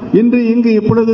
இன்று இங்கு இப்பொழுது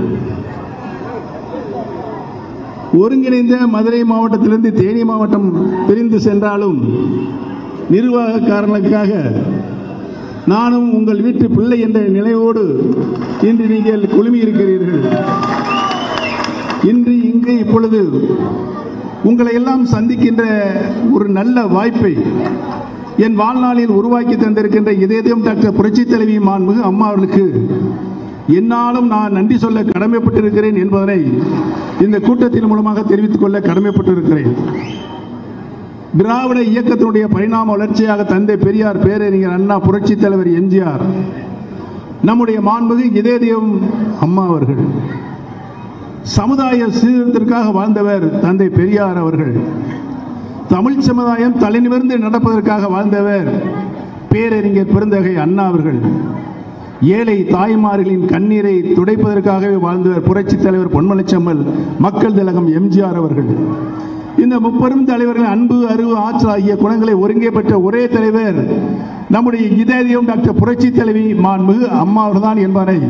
ஒருங்கிணைந்த மதுரை மாவட்டத்திலிருந்து தேனி மாவட்டம் பிரிந்து சென்றாலும் நிர்வாக காரணங்களுக்காக நானும் உங்கள் வீட்டு பிள்ளை என்ற நிலையோடு இன்று நீங்கள் குழுமி இருக்கிறீர்கள் இன்று இங்கு இப்பொழுது உங்களை எல்லாம் சந்திக்கின்ற ஒரு நல்ல வாய்ப்பை என் வாழ்நாளில் உருவாக்கி தந்திருக்கின்ற இதயம் டாக்டர் புரட்சித் தலைவி மாண்புமிகு அம்மா அவர்களுக்கு என்னாலும் நான் நன்றி சொல்ல கடமைப்பட்டிருக்கிறேன் என்பதனை இந்த கூட்டத்தின் மூலமாக தெரிவித்துக் கொள்ள கடமைப்பட்டிருக்கிறேன் திராவிட இயக்கத்தினுடைய பரிணாம வளர்ச்சியாக தந்தை பெரியார் பேரறிஞர் அண்ணா புரட்சித் தலைவர் எம்ஜிஆர் நம்முடைய மாண்புமிகு இதயம் அம்மா அவர்கள் சமுதாய சீர்திருத்தத்திற்காக வாழ்ந்தவர் தந்தை பெரியார் அவர்கள் தமிழ் சமுதாயம் தலைநிமிர்ந்து நடப்பதற்காக வாழ்ந்தவர் பேரறிஞர் பெருந்தகை அண்ணா அவர்கள் ஏழை தாய்மார்களின் கண்ணீரை துடைப்பதற்காகவே வாழ்ந்தவர் புரட்சித் தலைவர் பொன்மலைச்செம்மல் மக்கள் திலகம் எம்ஜிஆர் அவர்கள் இந்த முப்பெரும் தலைவர்கள் அன்பு அறிவு ஆற்றல் ஆகிய குணங்களை ஒருங்கே பெற்ற ஒரே தலைவர் நம்முடைய இதயம் டாக்டர் புரட்சி தலைவி மாண்புமிகு அம்மா அவர்தான் என்பதை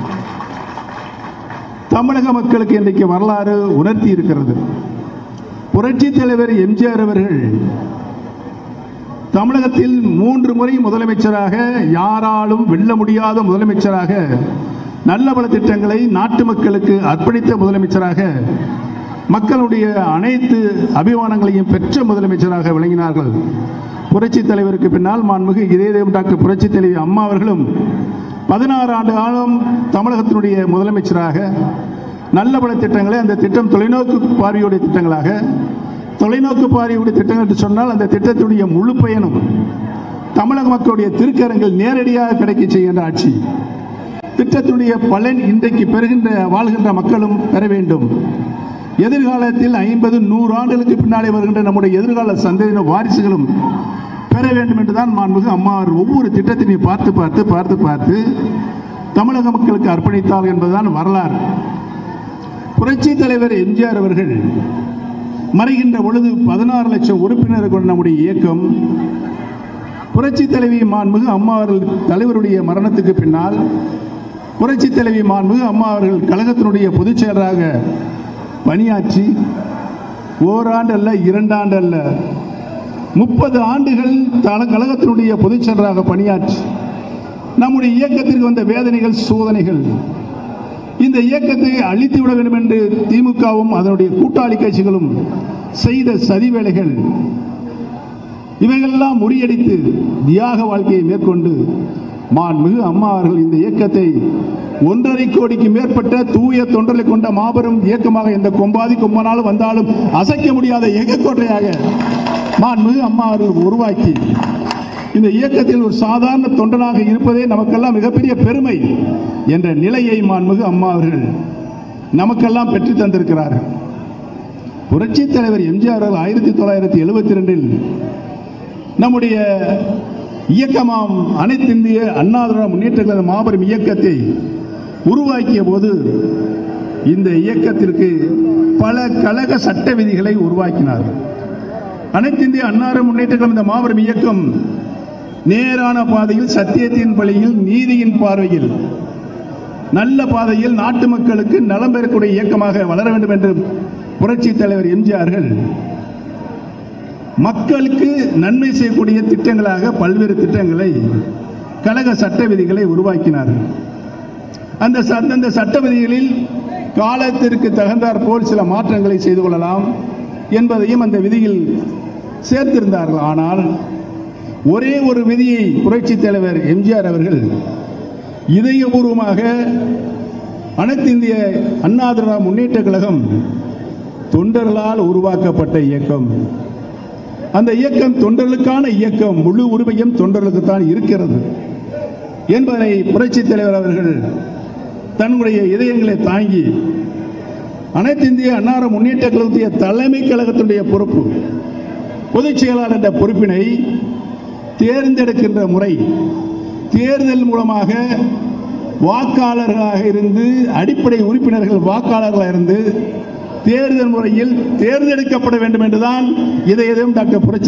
தமிழக மக்களுக்கு இன்றைக்கு வரலாறு உணர்த்தி இருக்கிறது புரட்சி தலைவர் எம்ஜிஆர் அவர்கள் தமிழகத்தில் மூன்று முறை முதலமைச்சராக யாராலும் வெல்ல முடியாத முதலமைச்சராக நல்ல பல திட்டங்களை நாட்டு மக்களுக்கு அர்ப்பணித்த முதலமைச்சராக மக்களுடைய அனைத்து அபிமானங்களையும் பெற்ற முதலமைச்சராக விளங்கினார்கள் புரட்சி தலைவருக்கு பின்னால் மாண்புமிகு இதயம் டாக்டர் புரட்சி தலைவி அம்மா அவர்களும் பதினாறு ஆண்டு காலம் தமிழகத்தினுடைய முதலமைச்சராக நல்ல பல திட்டங்களை அந்த திட்டம் தொலைநோக்கு பார்வையுடைய திட்டங்களாக தொலைநோக்கு பார்வையுடைய திட்டங்கள் என்று சொன்னால் அந்த திட்டத்துடைய முழு பயனும் தமிழக மக்களுடைய திருக்கரங்கள் நேரடியாக கிடைக்க செய்கின்ற ஆட்சி திட்டத்துடைய பலன் இன்றைக்கு பெறுகின்ற வாழ்கின்ற மக்களும் பெற வேண்டும் எதிர்காலத்தில் ஐம்பது நூறு ஆண்டுகளுக்கு பின்னாலே வருகின்ற நம்முடைய எதிர்கால சந்ததியினர் வாரிசுகளும் பெற வேண்டும் என்றுதான் மாண்புமிகு அம்மா அவர்கள் ஒவ்வொரு திட்டத்தினையும் பார்த்து பார்த்து பார்த்து பார்த்து தமிழக மக்களுக்கு அர்ப்பணித்தார் என்பதுதான் வரலாறு புரட்சி தலைவர் எம்ஜிஆர் அவர்கள் மறைகின்ற பொழுது பதினாறு லட்சம் உறுப்பினர்கள் கொண்ட நம்முடைய இயக்கம் புரட்சி தலைவி மாண்புமிகு அம்மா அவர்கள் தலைவருடைய மரணத்துக்கு பின்னால் புரட்சி தலைவி மாண்புமிகு அம்மா அவர்கள் கழகத்தினுடைய பொதுச் செயலராக பணியாற்றி ஓராண்டு அல்ல இரண்டாண்டு அல்ல முப்பது ஆண்டுகள் தல கழகத்தினுடைய பொதுச் செயலராக பணியாற்றி நம்முடைய இயக்கத்திற்கு வந்த வேதனைகள் சோதனைகள் இந்த இயக்கத்தை அழித்து விட வேண்டும் என்று திமுகவும் அதனுடைய கூட்டாளி கட்சிகளும் செய்த சதி வேலைகள் இவைகளெல்லாம் முறியடித்து தியாக வாழ்க்கையை மேற்கொண்டு மாண்புமிகு அம்மா அவர்கள் இந்த இயக்கத்தை ஒன்றரை கோடிக்கு மேற்பட்ட தூய தொண்டர்களை கொண்ட மாபெரும் இயக்கமாக இந்த கொம்பாதி கொம்பனாலும் வந்தாலும் அசைக்க முடியாத இயக்கக்கோட்டையாக மாண்புமிகு அம்மா அவர்கள் உருவாக்கி இந்த இயக்கத்தில் ஒரு சாதாரண தொண்டனாக இருப்பதே நமக்கெல்லாம் மிகப்பெரிய பெருமை என்ற நிலையை மாண்புமிகு அம்மா அவர்கள் நமக்கெல்லாம் பெற்று தந்திருக்கிறார்கள் புரட்சித் தலைவர் எம்ஜிஆர் அவர்கள் ஆயிரத்தி தொள்ளாயிரத்தி எழுபத்தி ரெண்டில் நம்முடைய இயக்கமாம் அனைத்து இந்திய அண்ணா திராவிட முன்னேற்ற கழக மாபெரும் இயக்கத்தை உருவாக்கிய போது இந்த இயக்கத்திற்கு பல கழக சட்ட விதிகளை உருவாக்கினார் அனைத்து இந்திய அன்னார முன்னேற்ற கழகம் இந்த மாபெரும் இயக்கம் நேரான பாதையில் சத்தியத்தின் வழியில் நீதியின் பார்வையில் நல்ல பாதையில் நாட்டு மக்களுக்கு நலம் பெறக்கூடிய இயக்கமாக வளர வேண்டும் என்று புரட்சி தலைவர் எம்ஜிஆர்கள் மக்களுக்கு நன்மை செய்யக்கூடிய திட்டங்களாக பல்வேறு திட்டங்களை கழக சட்ட விதிகளை உருவாக்கினார்கள் அந்த ச- அந்தந்த சட்ட விதிகளில் காலத்திற்கு தகுந்தாற் போல் சில மாற்றங்களை செய்து கொள்ளலாம் என்பதையும் அந்த விதியில் சேர்த்திருந்தார்கள் ஆனால் ஒரே ஒரு விதியை புரட்சித் தலைவர் எம்ஜிஆர் அவர்கள் இதயபூர்வமாக அனைத்து இந்திய அண்ணா திராவிட முன்னேற்ற கழகம் தொண்டர்களால் உருவாக்கப்பட்ட இயக்கம் அந்த இயக்கம் தொண்டர்களுக்கான இயக்கம் முழு உரிமையும் தொண்டர்களுக்கு தான் இருக்கிறது என்பதனை புரட்சித் தலைவர் அவர்கள் தன்னுடைய இதயங்களை தாங்கி அனைத்து இந்திய அன்னார முன்னேற்ற கழகத்திய தலைமை கழகத்தினுடைய பொறுப்பு பொதுச் செயலாளர் என்ற பொறுப்பினை தேர்ந்தெடுக்கின்ற முறை தேர்தல் மூலமாக வாக்காளர்களாக இருந்து அடிப்படை உறுப்பினர்கள் வாக்காளர்களாக இருந்து தேர்தல் முறையில் தேர்ந்தெடுக்கப்பட வேண்டும் என்றுதான் இதை எதுவும் டாக்டர் புரட்சி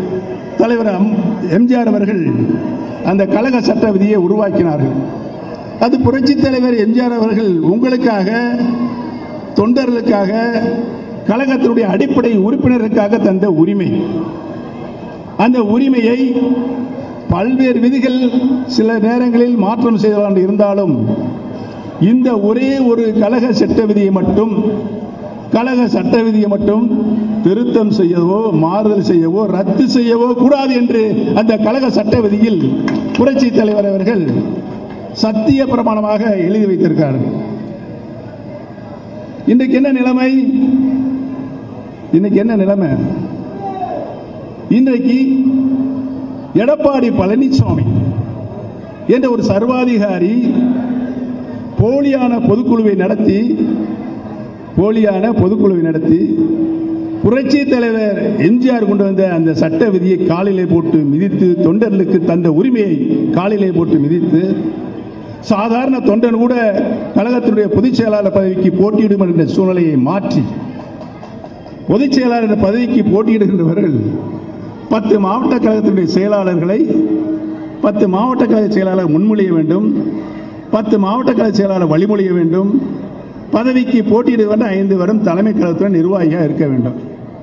தலைவர் எம்- எம்ஜிஆர் அவர்கள் அந்த கழக சட்ட விதியை உருவாக்கினார்கள் அது புரட்சித் தலைவர் எம்ஜிஆர் அவர்கள் உங்களுக்காக தொண்டர்களுக்காக கழகத்தினுடைய அடிப்படை உறுப்பினருக்காக தந்த உரிமை அந்த உரிமையை பல்வேறு விதிகள் சில நேரங்களில் மாற்றம் செய்யலாம் இருந்தாலும் இந்த ஒரே ஒரு கழக சட்ட விதியை மட்டும் கழக சட்ட விதியை மட்டும் திருத்தம் செய்யவோ மாறுதல் செய்யவோ ரத்து செய்யவோ கூடாது என்று அந்த கழக சட்ட விதியில் புரட்சி தலைவர் அவர்கள் சத்திய பிரமாணமாக எழுதி வைத்திருக்கிறார்கள் இன்றைக்கு என்ன நிலைமை இன்னைக்கு என்ன நிலைமை இன்றைக்கு எடப்பாடி பழனிசாமி என்ற ஒரு சர்வாதிகாரி போலியான பொதுக்குழுவை நடத்தி போலியான பொதுக்குழுவை நடத்தி புரட்சி தலைவர் எம்ஜிஆர் கொண்டு வந்த அந்த சட்ட விதியை காலிலே போட்டு மிதித்து தொண்டர்களுக்கு தந்த உரிமையை காலிலே போட்டு மிதித்து சாதாரண தொண்டன் கூட கழகத்தினுடைய பொதுச் செயலாளர் பதவிக்கு போட்டியிடும் என்ற சூழ்நிலையை மாற்றி பொதுச் செயலாளர் என்ற பதவிக்கு போட்டியிடுகின்றவர்கள் பத்து மாவட்ட கழகத்தினுடைய செயலாளர்களை பத்து மாவட்ட கழக செயலாளர் முன்மொழிய வேண்டும் பத்து மாவட்ட கழக செயலாளர் வழிமொழிய வேண்டும் பதவிக்கு போட்டியிட வேண்டும் ஐந்து வருடம் தலைமை கழகத்துடன் நிர்வாகியாக இருக்க வேண்டும்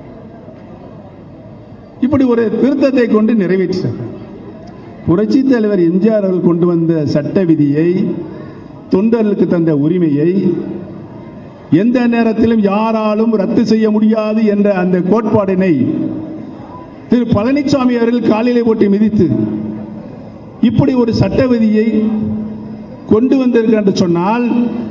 இப்படி ஒரு திருத்தத்தை கொண்டு நிறைவேற்றினார் புரட்சி தலைவர் எம்ஜிஆர் அவர்கள் கொண்டு வந்த சட்ட விதியை தொண்டர்களுக்கு தந்த உரிமையை எந்த நேரத்திலும் யாராலும் ரத்து செய்ய முடியாது என்ற அந்த கோட்பாடினை திரு பழனிசாமி அவர்கள் காலிலே போட்டு மிதித்து இப்படி ஒரு சட்ட விதியை கொண்டு வந்திருக்க என்று சொன்னால்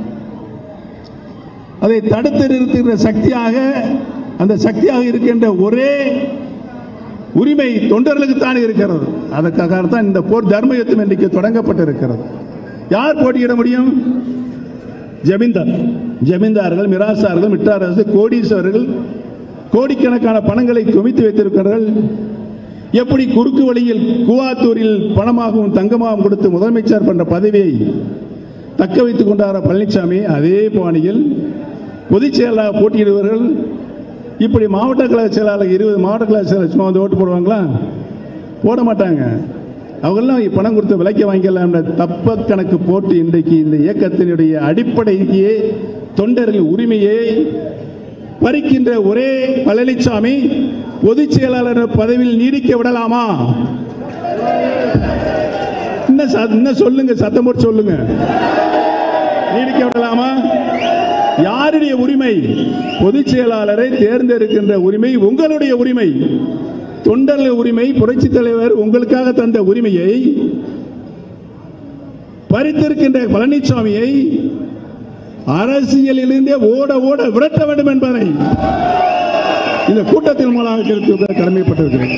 அதை தடுத்து நிறுத்துகிற சக்தியாக அந்த சக்தியாக இருக்கின்ற ஒரே உரிமை தொண்டர்களுக்கு தான் இருக்கிறது அதற்காக தான் இந்த போர் தர்ம யுத்தம் இன்றைக்கு தொடங்கப்பட்டிருக்கிறது யார் போட்டியிட முடியும் ஜமீன்தார் ஜமீன்தார்கள் மிராசார்கள் மிட்டாரசு கோடீஸ்வரர்கள் கோடிக்கணக்கான பணங்களை குவித்து வைத்திருக்கிறார்கள் எப்படி குறுக்கு வழியில் கூவாத்தூரில் பணமாகவும் தங்கமாகவும் கொடுத்து முதலமைச்சர் பண்ற பதவியை தக்க வைத்துக் கொண்டார பழனிசாமி அதே பாணியில் பொதுச் செயலாளர் போட்டியிடுவர்கள் இப்படி மாவட்ட கழக செயலாளர் இருபது மாவட்ட கழக செயலாளர் சும்மா வந்து ஓட்டு போடுவாங்களா போட மாட்டாங்க அவங்கெல்லாம் பணம் கொடுத்து விலைக்கு வாங்கிக்கலாம் தப்ப கணக்கு போட்டு இன்றைக்கு இந்த இயக்கத்தினுடைய அடிப்படையே தொண்டர்கள் உரிமையை பறிக்கின்ற ஒரே பழனிசாமி பொதுச் செயலாளர் பதவியில் நீடிக்க விடலாமா இன்னும் ச- இன்னும் சொல்லுங்க சத்தம் போட்டு சொல்லுங்க நீடிக்க விடலாமா யாருடைய உரிமை பொதுச் செயலாளரை தேர்ந்தெடுக்கின்ற உரிமை உங்களுடைய உரிமை தொண்டர்கள் உரிமை புரட்சி தலைவர் உங்களுக்காக தந்த உரிமையை பறித்திருக்கின்ற பழனிசாமியை அரசியலிலிருந்தே ஓட ஓட விரட்ட வேண்டும் என்பதை இந்த கூட்டத்தின் மூலமாக தெரிவித்து கடமைப்பட்டிருக்கிறேன்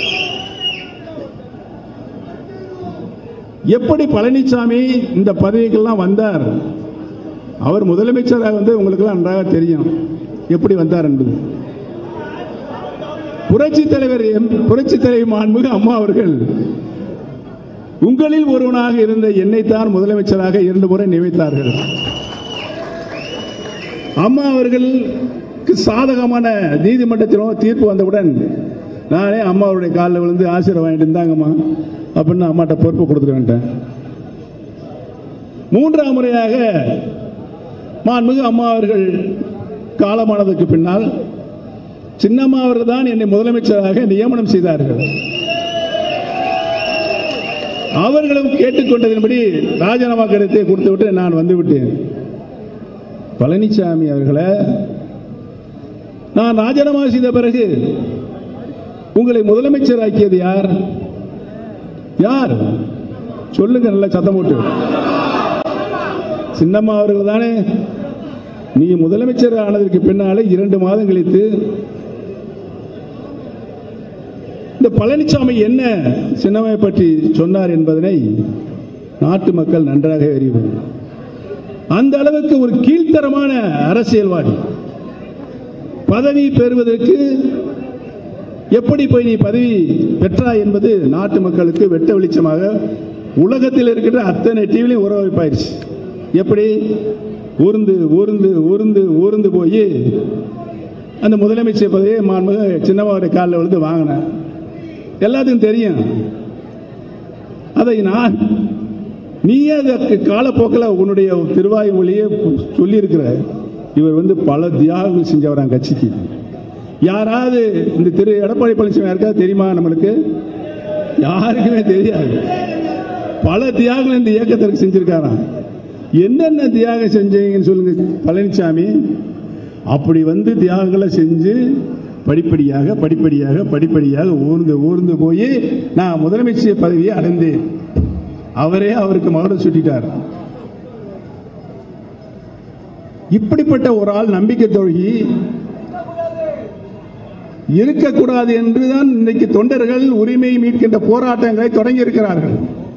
எப்படி பழனிசாமி இந்த பதவிக்கெல்லாம் வந்தார் அவர் முதலமைச்சராக வந்து உங்களுக்கெல்லாம் நன்றாக தெரியும் எப்படி வந்தார் என்பது புரட்சி தலைவர் எம்- புரட்சி தலைவர் மாண்புமிகு அம்மா அவர்கள் உங்களில் ஒருவனாக இருந்த என்னைத்தான் முதலமைச்சராக இரண்டு முறை நியமித்தார்கள் அம்மா அவர்களுக்கு சாதகமான நீதிமன்றத்திலும் தீர்ப்பு வந்தவுடன் நானே அம்மாவுடைய காலில் விழுந்து ஆசீர்வாதம் வாங்கிட்டு இருந்தாங்கம்மா அப்படின்னு அம்மாட்ட பொறுப்பு கொடுத்துட்டு வந்துட்டேன் மூன்றாம் முறையாக மாண்புமிகு அம்மா அவர்கள் காலமானதுக்கு பின்னால் சின்னம்மா அவர்கள் தான் என்னை முதலமைச்சராக நியமனம் செய்தார்கள் அவர்களும் கேட்டுக்கொண்டதின்படி ராஜினாமா கருத்தை கொடுத்துவிட்டு நான் வந்து விட்டேன் பழனிசாமி அவர்களை நான் ராஜினாமா செய்த பிறகு உங்களை முதலமைச்சர் ஆக்கியது யார் யார் சொல்லுங்க நல்ல சத்தம் போட்டு சின்னம்மா அவர்கள் தானே நீ முதலமைச்சர் ஆனதற்கு பின்னாலே இரண்டு மாதம் கழித்து இந்த பழனிசாமி என்ன சின்னம்மையை பற்றி சொன்னார் என்பதனை நாட்டு மக்கள் நன்றாக அறிவர் அந்த அளவுக்கு ஒரு கீழ்த்தரமான அரசியல்வாதி பதவி பெறுவதற்கு எப்படி போய் நீ பதவி பெற்றாய் என்பது நாட்டு மக்களுக்கு வெட்ட வெளிச்சமாக உலகத்தில் இருக்கின்ற அத்தனை டிவிலையும் உறவு வைப்பாயிருச்சு எப்படி ஊர்ந்து ஊர்ந்து ஊர்ந்து ஊர்ந்து போய் அந்த முதலமைச்சர் பதவியை மாண்புக சின்னம்மாவுடைய காலில் விழுந்து வாங்கினேன் எல்லாத்துக்கும் தெரியும் அதை நான் நீயே அதற்கு காலப்போக்கில் உன்னுடைய திருவாய் மொழியே சொல்லியிருக்கிற இவர் வந்து பல தியாகங்கள் செஞ்சவரான் கட்சிக்கு யாராவது இந்த திரு எடப்பாடி பழனிசாமி யாருக்காவது தெரியுமா நம்மளுக்கு யாருக்குமே தெரியாது பல தியாகங்கள் இந்த இயக்கத்திற்கு செஞ்சிருக்காராம் என்னென்ன தியாகம் செஞ்சீங்கன்னு சொல்லுங்க பழனிசாமி அப்படி வந்து தியாகங்களை செஞ்சு படிப்படியாக படிப்படியாக படிப்படியாக ஊர்ந்து ஊர்ந்து போய் நான் முதலமைச்சர் பதவியை அடைந்தேன் அவரே அவருக்கு மகுடம் சுட்டிட்டார் இப்படிப்பட்ட ஒரு ஆள் நம்பிக்கை தொழுகி இருக்கக்கூடாது என்றுதான் இன்னைக்கு தொண்டர்கள் உரிமை மீட்கின்ற போராட்டங்களை தொடங்கி இருக்கிறார்கள்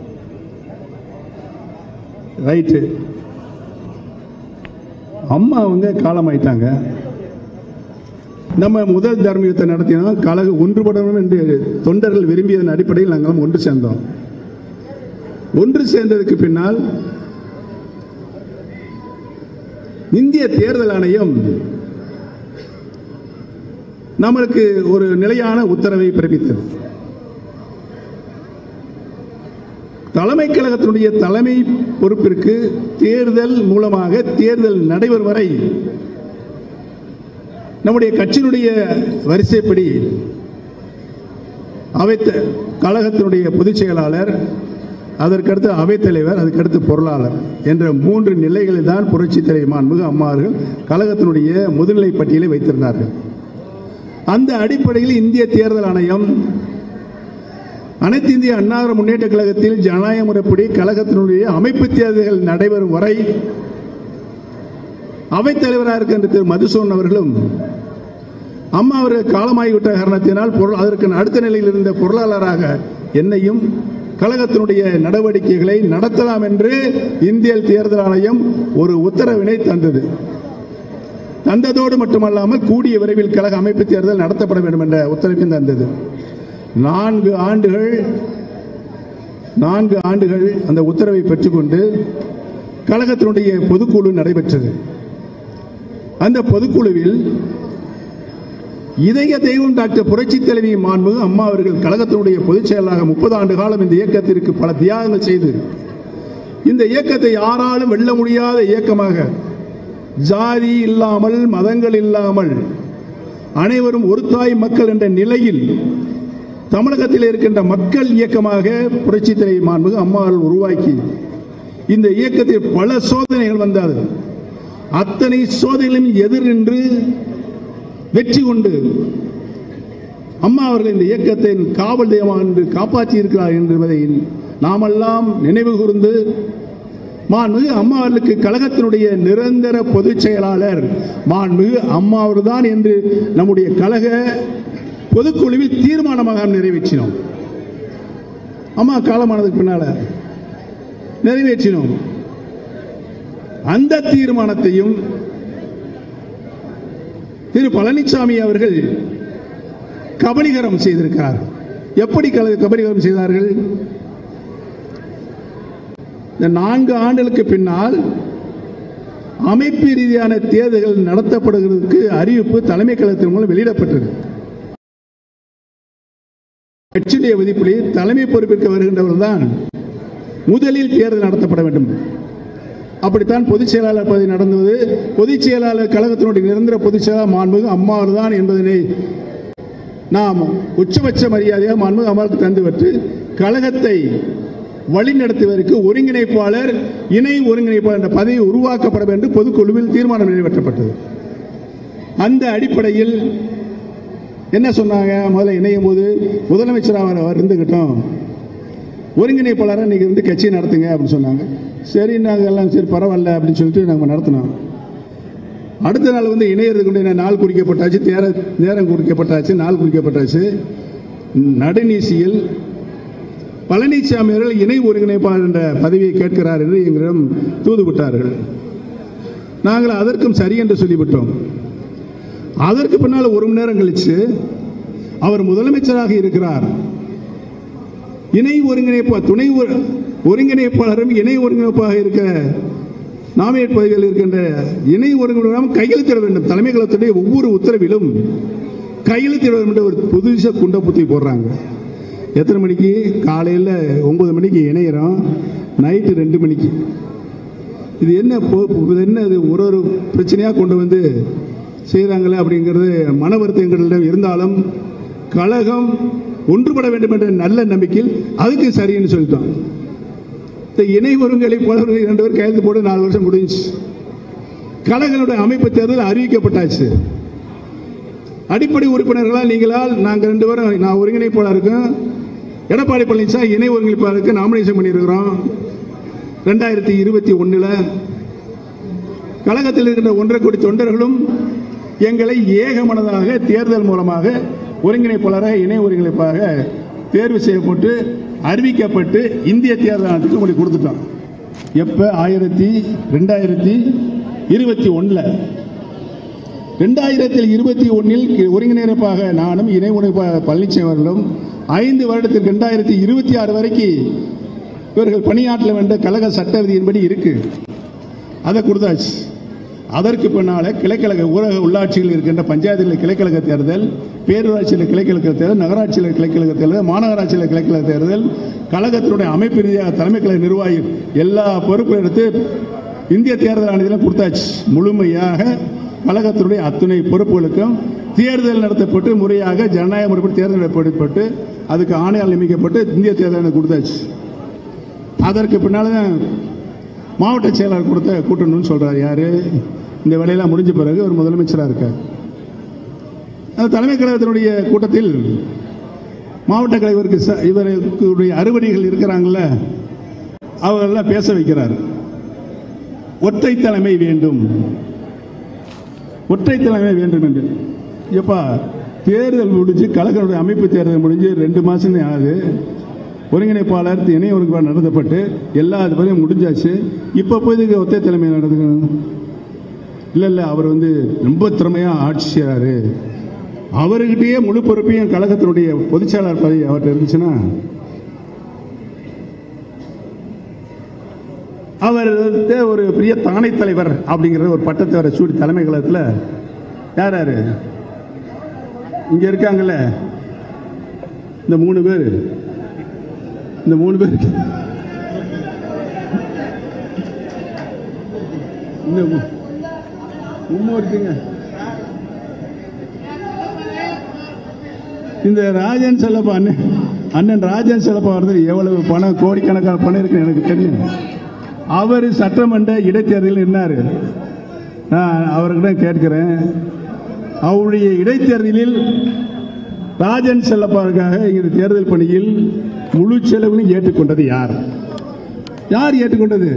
ரைட்டு அம்மா அவங்க காலமாயிட்டாங்க நம்ம முதல் தர்மயுத்தை நடத்தினோம் கழக ஒன்றுபடணும் என்று தொண்டர்கள் விரும்பியதன் அடிப்படையில் நாங்கள் ஒன்று சேர்ந்தோம் ஒன்று சேர்ந்ததுக்கு பின்னால் இந்திய தேர்தல் ஆணையம் நம்மளுக்கு ஒரு நிலையான உத்தரவை பிறப்பித்தது தலைமை கழகத்தினுடைய தலைமை பொறுப்பிற்கு தேர்தல் மூலமாக தேர்தல் நடைபெறும் வரை நம்முடைய கட்சியினுடைய வரிசைப்படி அவை கழகத்தினுடைய பொதுச் செயலாளர் அதற்கடுத்து அவைத்தலைவர் அதுக்கடுத்து பொருளாளர் என்ற மூன்று நிலைகளில் தான் புரட்சி தலைவர் மாண்புமிகு அம்மாவர்கள் கழகத்தினுடைய முதுநிலை பட்டியலை வைத்திருந்தார்கள் அந்த அடிப்படையில் இந்திய தேர்தல் ஆணையம் அனைத்து இந்திய அன்னார முன்னேற்ற கழகத்தில் ஜனநாயக முறைப்படி கழகத்தினுடைய அமைப்பு தேர்தல்கள் நடைபெறும் வரை அவைத்தலைவராக இருக்கின்ற திரு மதுசூன் அவர்களும் அம்மா அவர்கள் காலமாகிவிட்ட காரணத்தினால் பொருள் அதற்கு அடுத்த நிலையில் இருந்த பொருளாளராக என்னையும் கழகத்தினுடைய நடவடிக்கைகளை நடத்தலாம் என்று இந்திய தேர்தல் ஆணையம் ஒரு உத்தரவினை தந்தது தந்ததோடு மட்டுமல்லாமல் கூடிய விரைவில் கழக அமைப்பு தேர்தல் நடத்தப்பட வேண்டும் என்ற உத்தரவையும் தந்தது நான்கு ஆண்டுகள் நான்கு ஆண்டுகள் அந்த உத்தரவை பெற்றுக்கொண்டு கழகத்தினுடைய பொதுக்குழு நடைபெற்றது அந்த பொதுக்குழுவில் இதய தெய்வம் டாக்டர் புரட்சி தலைவி மாண்பு அம்மா அவர்கள் கழகத்தினுடைய பொதுச் செயலாளராக முப்பது ஆண்டு காலம் இந்த இயக்கத்திற்கு பல தியாகங்கள் செய்து இந்த இயக்கத்தை யாராலும் வெல்ல முடியாத இயக்கமாக ஜாதி இல்லாமல் மதங்கள் இல்லாமல் அனைவரும் ஒரு தாய் மக்கள் என்ற நிலையில் தமிழகத்தில் இருக்கின்ற மக்கள் இயக்கமாக புரட்சி தலைவி மாண்பு அம்மாவர்கள் உருவாக்கி இந்த இயக்கத்தில் பல சோதனைகள் வந்தது அத்தனை சோதனைகளையும் எதிர் நின்று வெற்றி கொண்டு அம்மா அவர்கள் இந்த இயக்கத்தின் காவல் தெய்வமாக என்று காப்பாற்றி இருக்கிறார் என்பதை நாமெல்லாம் நினைவு கூர்ந்து மாண்புமிகு அம்மா அவர்களுக்கு கழகத்தினுடைய நிரந்தர பொதுச் செயலாளர் மாண்புமிகு அம்மா அவர்தான் என்று நம்முடைய கழக பொதுக்குழுவில் தீர்மானமாக நிறைவேற்றினோம் அம்மா காலமானதுக்கு பின்னால நிறைவேற்றினோம் அந்த தீர்மானத்தையும் திரு பழனிசாமி அவர்கள் கபலீகரம் செய்திருக்கிறார் எப்படி கல- கபலீகரம் செய்தார்கள் இந்த நான்கு ஆண்டுகளுக்கு பின்னால் அமைப்பு ரீதியான தேர்தல்கள் நடத்தப்படுகிறதுக்கு அறிவிப்பு தலைமை கழகத்தின் மூலம் வெளியிடப்பட்டது கட்சியுடைய விதிப்படி தலைமை பொறுப்பிற்கு வருகின்றவர்கள் தான் முதலில் தேர்தல் நடத்தப்பட வேண்டும் அப்படித்தான் பொதுச் செயலாளர் பதவி நடந்தது பொதுச் செயலாளர் கழகத்தினுடைய நிரந்தர பொதுச் செயலாளர் மாண்புமிகு அம்மாவர் தான் என்பதனை நாம் உச்சபட்ச மரியாதையாக மாண்புமிகு அம்மாவுக்கு தந்துவிட்டு கழகத்தை வழிநடத்துவதற்கு ஒருங்கிணைப்பாளர் இணை ஒருங்கிணைப்பாளர் என்ற பதவி உருவாக்கப்பட வேண்டும் பொதுக்குழுவில் தீர்மானம் நிறைவேற்றப்பட்டது அந்த அடிப்படையில் என்ன சொன்னாங்க முதல்ல இணையும் போது முதலமைச்சராக அவர் அவர் இருந்துக்கிட்டோம் ஒருங்கிணைப்பாளராக இன்னைக்கு இருந்து கட்சியை நடத்துங்க அப்படின்னு சொன்னாங்க சரி நாங்கள் எல்லாம் சரி பரவாயில்ல அப்படின்னு சொல்லிட்டு நாங்கள் நடத்தினோம் அடுத்த நாள் வந்து இணையறதுக்கு உண்டான நாள் குறிக்கப்பட்டாச்சு நேர நேரம் குறிக்கப்பட்டாச்சு நாள் குறிக்கப்பட்டாச்சு நடுநீசியில் பழனிசாமி அவர்கள் இணை ஒருங்கிணைப்பாளர் என்ற பதவியை கேட்கிறார் என்று எங்களிடம் தூது விட்டார்கள் நாங்கள் அதற்கும் சரி என்று சொல்லிவிட்டோம் அதற்கு பின்னால் ஒரு மணி நேரம் கழிச்சு அவர் முதலமைச்சராக இருக்கிறார் இணை ஒருங்கிணைப்பு துணை ஒரு- ஒருங்கிணைப்பாளரும் இணை ஒருங்கிணைப்பாக இருக்க நாமினேட் பதவியில் இருக்கின்ற இணை ஒருங்கிணைப்பாளரும் கையெழுத்திட வேண்டும் தலைமை கழகத்துடைய ஒவ்வொரு உத்தரவிலும் கையெழுத்திட வேண்டும் என்ற ஒரு புதுச குண்ட புத்தி போடுறாங்க எத்தனை மணிக்கு காலையில் ஒன்பது மணிக்கு இணையிறோம் நைட்டு ரெண்டு மணிக்கு இது என்ன போ- இது என்ன இது ஒரு ஒரு பிரச்சனையாக கொண்டு வந்து செய்கிறாங்களே அப்படிங்கிறது மன வருத்தங்களிடம் இருந்தாலும் கழகம் ஒன்றுபட வேண்டும் என்ற நல்ல நம்பிக்கையில் அதுக்கு சரின்னு சொல்லிட்டோம் இந்த இணை ஒருங்களை போலவர்கள் இரண்டு பேர் கையெழுத்து போட்டு நாலு வருஷம் முடிஞ்சுச்சு கழகங்களுடைய அமைப்பு தேர்தல் அறிவிக்கப்பட்டாச்சு அடிப்படை உறுப்பினர்களால் நீங்களால் நாங்கள் ரெண்டு பேரும் நான் ஒருங்கிணைப்பாளர் இருக்கேன் எடப்பாடி பழனிசாமி இணை ஒருங்கிணைப்பாளருக்கு நாமினேஷன் பண்ணியிருக்கிறோம் ரெண்டாயிரத்தி இருபத்தி ஒன்றில் கழகத்தில் இருக்கின்ற ஒன்றரை கோடி தொண்டர்களும் எங்களை ஏகமனதாக தேர்தல் மூலமாக ஒருங்கிணைப்பாளராக இணை ஒருங்கிணைப்பாக தேர்வு செய்யப்பட்டு அறிவிக்கப்பட்டு இந்திய தேர்தல் ஆணையத்துக்கு உங்களுக்கு கொடுத்துட்டோம் எப்போ ஆயிரத்தி ரெண்டாயிரத்தி இருபத்தி ஒன்றில் ரெண்டாயிரத்தில் இருபத்தி ஒன்றில் ஒருங்கிணைப்பாக நானும் இணை ஒருங்கிணைப்பாக பழனிசாமி அவர்களும் ஐந்து வருடத்தில் ரெண்டாயிரத்தி இருபத்தி ஆறு வரைக்கும் இவர்கள் பணியாற்ற வேண்டிய கழக சட்ட விதியின்படி இருக்கு அதை கொடுத்தாச்சு அதற்கு பின்னால கிளைக்கழக ஊரக உள்ளாட்சியில் இருக்கின்ற பஞ்சாயத்தில் கிளைக்கழக தேர்தல் பேரூராட்சியில் கிளைக்கழக தேர்தல் நகராட்சியில் கிளைக்கழக தேர்தல் மாநகராட்சியில் கிளைக்கழக தேர்தல் கழகத்தினுடைய அமைப்பு ரீதியாக தலைமை கழக நிர்வாகி எல்லா பொறுப்பும் எடுத்து இந்திய தேர்தல் ஆணையத்தில் கொடுத்தாச்சு முழுமையாக கழகத்தினுடைய அத்துணை பொறுப்புகளுக்கும் தேர்தல் நடத்தப்பட்டு முறையாக ஜனநாயக முறைப்படி தேர்தல் நடத்தப்பட்டு அதுக்கு ஆணையால் நியமிக்கப்பட்டு இந்திய தேர்தல் ஆணையம் கொடுத்தாச்சு அதற்கு பின்னால் தான் மாவட்ட செயலாளர் கொடுத்த கூட்டணும்னு சொல்றாரு யாரு இந்த வேலையெல்லாம் முடிஞ்ச பிறகு ஒரு முதலமைச்சராக இருக்கார் அந்த தலைமை கழகத்தினுடைய கூட்டத்தில் மாவட்ட கலைவருக்கு ச- இவருடைய அறுவடைகள் இருக்கிறாங்கல்ல அவர்களெல்லாம் பேச வைக்கிறார் ஒற்றை தலைமை வேண்டும் ஒற்றை தலைமை வேண்டும் என்று எப்பா தேர்தல் முடிஞ்சு கழகனுடைய அமைப்பு தேர்தல் முடிஞ்சு ரெண்டு மாசம் ஆகுது ஒருங்கிணைப்பாளர் இணை ஒருங்கிணைப்பாளர் நடத்தப்பட்டு எல்லா இது பற்றியும் முடிஞ்சாச்சு இப்போ போய் இதுக்கு ஒற்றை தலைமை நடந்துக்கணும் இல்லை இல்லை அவர் வந்து ரொம்ப திறமையாக ஆட்சி செய்கிறாரு அவர்கிட்டயே முழு பொறுப்பையும் கழகத்தினுடைய பொதுச்செயலாளர் பதவி அவர்கிட்ட இருந்துச்சுன்னா அவர் வந்து ஒரு பெரிய தானை தலைவர் அப்படிங்கிற ஒரு பட்டத்தை வர சூடி தலைமை கழகத்தில் யார் யாரு இங்க இருக்காங்கல்ல இந்த மூணு பேர் இந்த மூணு பேர் இந்த மூ- மும்மும் இருக்குங்க இந்த ராஜன் செல்லப்பா அண்ணன் அண்ணன் ராஜன் செல்லப்பா வந்து எவ்வளவு பணம் கோடிக்கணக்கான பணம் இருக்கு எனக்கு தெரியும் அவர் சட்டமன்ற இடைத்தேர்தலில் நின்னாரு நான் அவர்கிட்ட கேட்கிறேன் அவருடைய இடைத்தேர்தலில் ராஜன் செல்லப்பாவுக்காக இந்த தேர்தல் பணியில் முழு செலவிலும் ஏற்றுக்கொண்டது யார் யார் ஏற்றுக்கொண்டது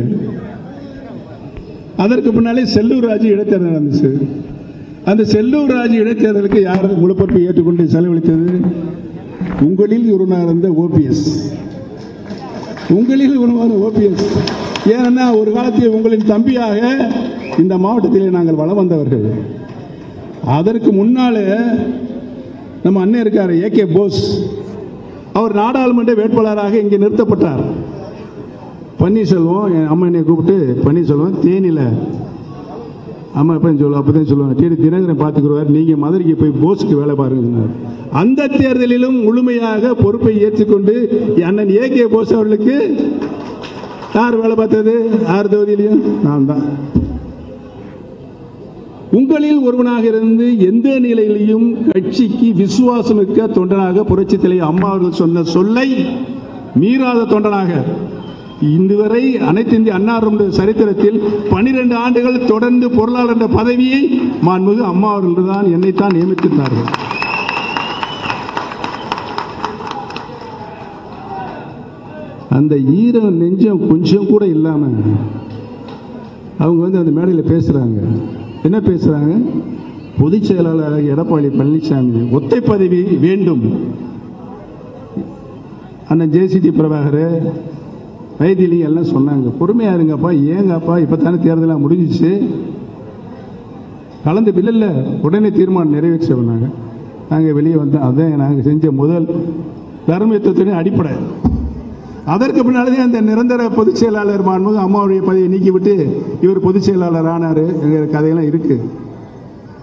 அதற்கு பின்னாலே செல்லூர் ராஜு இடைத்தேர்தல் நடந்துச்சு அந்த செல்லூர் ராஜு இடைத்தேர்தலுக்கு யார் முழு பொறுப்பை ஏற்றுக்கொண்டு செலவழித்தது உங்களில் ஒருவனாக இருந்த ஓபிஎஸ் உங்களில் ஒருவரான ஓபிஎஸ் ஏன்னா ஒரு காலத்தில் உங்களின் தம்பியாக இந்த மாவட்டத்திலே நாங்கள் வளம் வந்தவர்கள் அதற்கு முன்னாலே நம்ம அண்ணன் இருக்கார் ஏகே போஸ் அவர் நாடாளுமன்ற வேட்பாளராக இங்கே நிறுத்தப்பட்டார் பன்னீர்செல்வம் என் அம்மா என்னை கூப்பிட்டு பன்னீர்செல்வம் தேனியில் அம்மா எப்போ சொல்லுவோம் அப்போ தான் சொல்லுவாங்க சரி தினகரன் பார்த்துக்குருவார் நீங்கள் மதுரைக்கு போய் போஸுக்கு வேலை பாருங்க சொன்னார் அந்த தேர்தலிலும் முழுமையாக பொறுப்பை ஏற்றுக்கொண்டு அண்ணன் ஏகே போஸ் அவர்களுக்கு யார் வேலை பார்த்தது ஆறு தொகுதியிலையும் நான் தான் உங்களில் ஒருவனாக இருந்து எந்த நிலையிலையும் கட்சிக்கு விசுவாசமிக்க தொண்டனாக புரட்சி தலைவர் அம்மா அவர்கள் சொன்ன சொல்லை மீறாத தொண்டனாக இன்று வரை அனைத்து இந்திய அன்னாருடைய சரித்திரத்தில் பனிரெண்டு ஆண்டுகள் தொடர்ந்து பொருளாளர் என்ற பதவியை மாண்புமிகு அம்மா அவர்கள் தான் என்னைத்தான் நியமித்திருந்தார்கள் அந்த ஈரம் நெஞ்சம் கொஞ்சம் கூட இல்லாம அவங்க வந்து அந்த மேடையில் பேசுறாங்க என்ன பேசுறாங்க பொதுச் செயலாளர் எடப்பாடி பழனிசாமி ஒத்தை பதவி வேண்டும் அண்ணன் ஜேசிடி பிரபாகர் வைத்திலி எல்லாம் சொன்னாங்க பொறுமையா இருங்கப்பா ஏங்கப்பா இப்போ தானே தேர்தலாம் முடிஞ்சிச்சு கலந்து பில்லில் உடனே தீர்மானம் நிறைவேற்ற சொன்னாங்க நாங்கள் வெளியே வந்தோம் அதான் நாங்கள் செஞ்ச முதல் தர்மயுத்தத்தின் அடிப்படை அதற்கு பின்னாலே அந்த நிரந்தர பொதுச் செயலாளர் மாண்புமிகு அம்மாவுடைய பதவியை நீக்கிவிட்டு இவர் பொதுச் செயலாளர் ஆனார் எங்கள் கதையெல்லாம் இருக்கு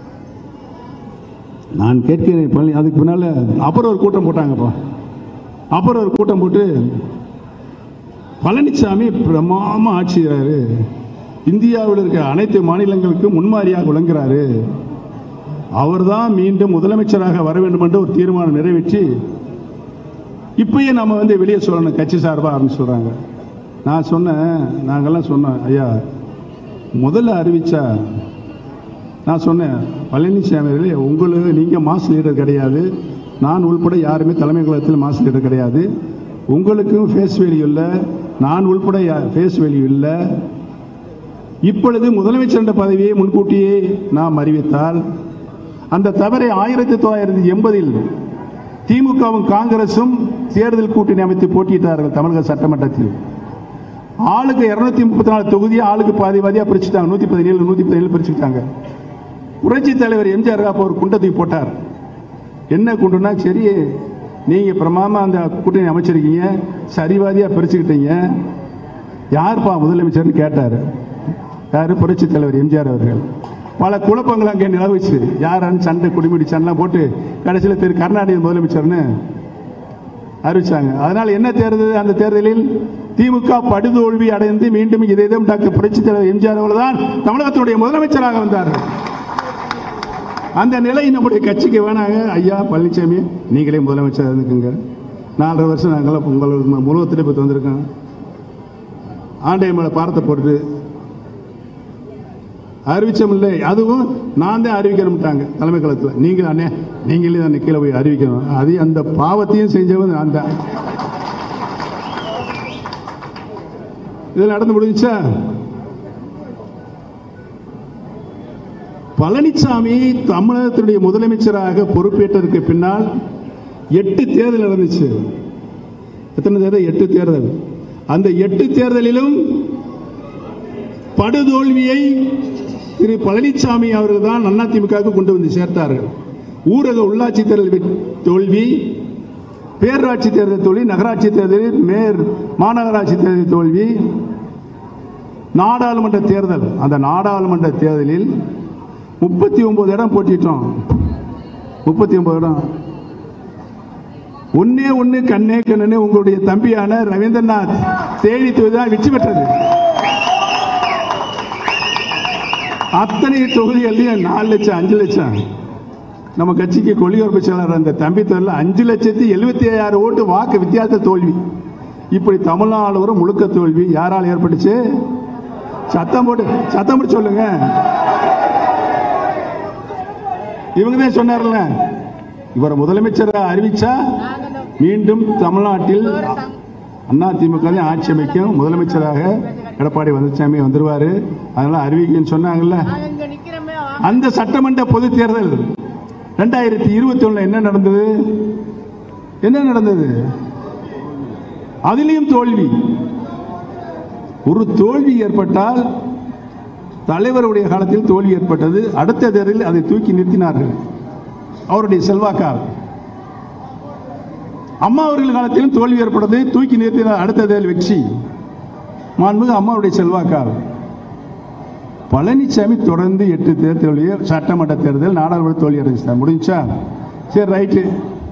நான் கேட்கிறேன் பழனி அதுக்கு பின்னால அப்புறம் ஒரு கூட்டம் போட்டாங்கப்பா அப்புறம் ஒரு கூட்டம் போட்டு பழனிசாமி பிரமாம ஆட்சி செய்கிறாரு இந்தியாவில் இருக்க அனைத்து மாநிலங்களுக்கும் முன்மாதிரியாக விளங்குறாரு அவர்தான் மீண்டும் முதலமைச்சராக வர வேண்டும் என்று ஒரு தீர்மானம் நிறைவேற்றி இப்பயே நம்ம வந்து வெளியே சொல்லணும் கட்சி சார்பாக அப்படின்னு சொல்றாங்க நான் சொன்னேன் நாங்கெல்லாம் சொன்னோம் ஐயா முதல்ல அறிவிச்சா நான் சொன்னேன் பழனிசாமி அவர்களே உங்களுக்கு நீங்கள் மாஸ் லீடர் கிடையாது நான் உள்பட யாருமே தலைமை கழகத்தில் மாஸ் லீடர் கிடையாது உங்களுக்கும் ஃபேஸ் வேல்யூ இல்லை நான் உள்பட ஃபேஸ் வேல்யூ இல்லை இப்பொழுது முதலமைச்சர் என்ற பதவியை முன்கூட்டியே நாம் அறிவித்தால் அந்த தவறை ஆயிரத்தி தொள்ளாயிரத்தி எண்பதில் திமுகவும் காங்கிரசும் தேர்தல் கூட்டணி அமைத்து போட்டியிட்டார்கள் தமிழக சட்டமன்றத்தில் ஆளுக்கு இருநூத்தி முப்பத்தி நாலு தொகுதியை ஆளுக்கு பாதி பாதியா பிரிச்சுட்டாங்க நூத்தி பதினேழு நூத்தி பதினேழு பிரிச்சுட்டாங்க புரட்சி தலைவர் எம்ஜிஆர் அப்போ ஒரு குண்டை தூக்கி போட்டார் என்ன குண்டுனா சரி நீங்க பிரமாம அந்த கூட்டணி அமைச்சிருக்கீங்க சரிவாதியா பிரிச்சுக்கிட்டீங்க யார்ப்பா முதலமைச்சர்னு கேட்டார் யாரு புரட்சி தலைவர் எம்ஜிஆர் அவர்கள் பல குழப்பங்கள் அங்கே நிலவுச்சு யாரான்னு சண்டை குடிமுடி சண்டைலாம் போட்டு கடைசியில் திரு கருணாநிதி முதலமைச்சர்னு அறிவிச்சாங்க அதனால் என்ன தேர்தல் அந்த தேர்தலில் திமுக படுதோல்வி அடைந்து மீண்டும் இதேதும் டாக்டர் புரட்சி தலைவர் எம்ஜிஆர் அவர்கள் தான் தமிழகத்தினுடைய முதலமைச்சராக வந்தார்கள் அந்த நிலை நம்முடைய கட்சிக்கு வேணாங்க ஐயா பழனிசாமி நீங்களே முதலமைச்சர் இருந்துக்குங்க நாலரை வருஷம் நாங்களாம் உங்களோட முழுவத்திலே பற்றி வந்திருக்கோம் ஆண்டைய மேலே பாரத்தை போட்டு அறிவிச்சோம் இல்லை அதுவும் நான் தான் அறிவிக்கணும்ட்டாங்க தலைமை கழகத்தில் நீங்கள் அண்ணே நீங்களே தான் கீழே போய் அறிவிக்கணும் அது அந்த பாவத்தையும் செஞ்சவன் நான் தான் இது நடந்து முடிஞ்சா பழனிசாமி தமிழகத்தினுடைய முதலமைச்சராக பொறுப்பேற்றதற்கு பின்னால் எட்டு தேர்தல் நடந்துச்சு எத்தனை தேர்தல் எட்டு தேர்தல் அந்த எட்டு தேர்தலிலும் படுதோல்வியை திரு பழனிசாமி அவர்கள் தான் அதிமுக கொண்டு வந்து சேர்த்தார்கள் ஊரக உள்ளாட்சி தேர்தல் வெ- தோல்வி பேரூராட்சி தேர்தல் தோல்வி நகராட்சி தேர்தலில் மேயர் மாநகராட்சி தேர்தல் தோல்வி நாடாளுமன்ற தேர்தல் அந்த நாடாளுமன்ற தேர்தலில் முப்பத்தி ஒன்பது இடம் போட்டிட்டோம் முப்பத்தி ஒன்பது இடம் ஒன்னே ஒன்னு கண்ணே கண்ணனே உங்களுடைய தம்பியான ரவீந்திரநாத் தேனி தொகுதி தான் வெற்றி பெற்றது அத்தனை தொகுதிகள்லையும் நாலு லட்சம் அஞ்சு லட்சம் நம்ம கட்சிக்கு கொள்கையொருப்பு செயலாளர் அந்த தம்பி தொழில் அஞ்சு லட்சத்தி எழுபத்தி ஐயாயிரம் ஓட்டு வாக்கு வித்தியாச தோல்வி இப்படி தமிழ்நாடு வரை முழுக்க தோல்வி யாரால் ஏற்பட்டுச்சு சத்தம் போட்டு சத்தம் போட்டு சொல்லுங்க இவங்க தான் சொன்னார்ல இவரை முதலமைச்சரை அறிவிச்சா மீண்டும் தமிழ்நாட்டில் அண்ணா திமுக தான் ஆட்சி அமைக்கும் முதலமைச்சராக எடப்பாடி பழனிசாமி வந்துருவாரு அதனால அறிவிக்குன்னு சொன்னாங்கல்ல நாங்க இங்க நிக்கிறோமே அந்த சட்டமன்ற பொது தேர்தல் ரெண்டாயிரத்தி இருபத்தி ஒண்ணுல என்ன நடந்தது என்ன நடந்தது அதிலையும் தோல்வி ஒரு தோல்வி ஏற்பட்டால் தலைவருடைய காலத்தில் தோல்வி ஏற்பட்டது அடுத்த தேர்தலில் அதை தூக்கி நிறுத்தினார்கள் அவருடைய செல்வாக்கால் அம்மா அவர்கள் காலத்திலும் தோல்வி ஏற்பட்டது தூக்கி நிறுத்தினார் அடுத்த தேர்தல் வெற்றி மாண்புமிகு அம்மாவுடைய செல்வாக்கால் பழனிசாமி தொடர்ந்து எட்டு தேர்தலில் சட்டமன்ற தேர்தல் நாடாளுமன்ற தோல்வி அடைஞ்சிட்டார் முடிஞ்சா சரி ரைட்டு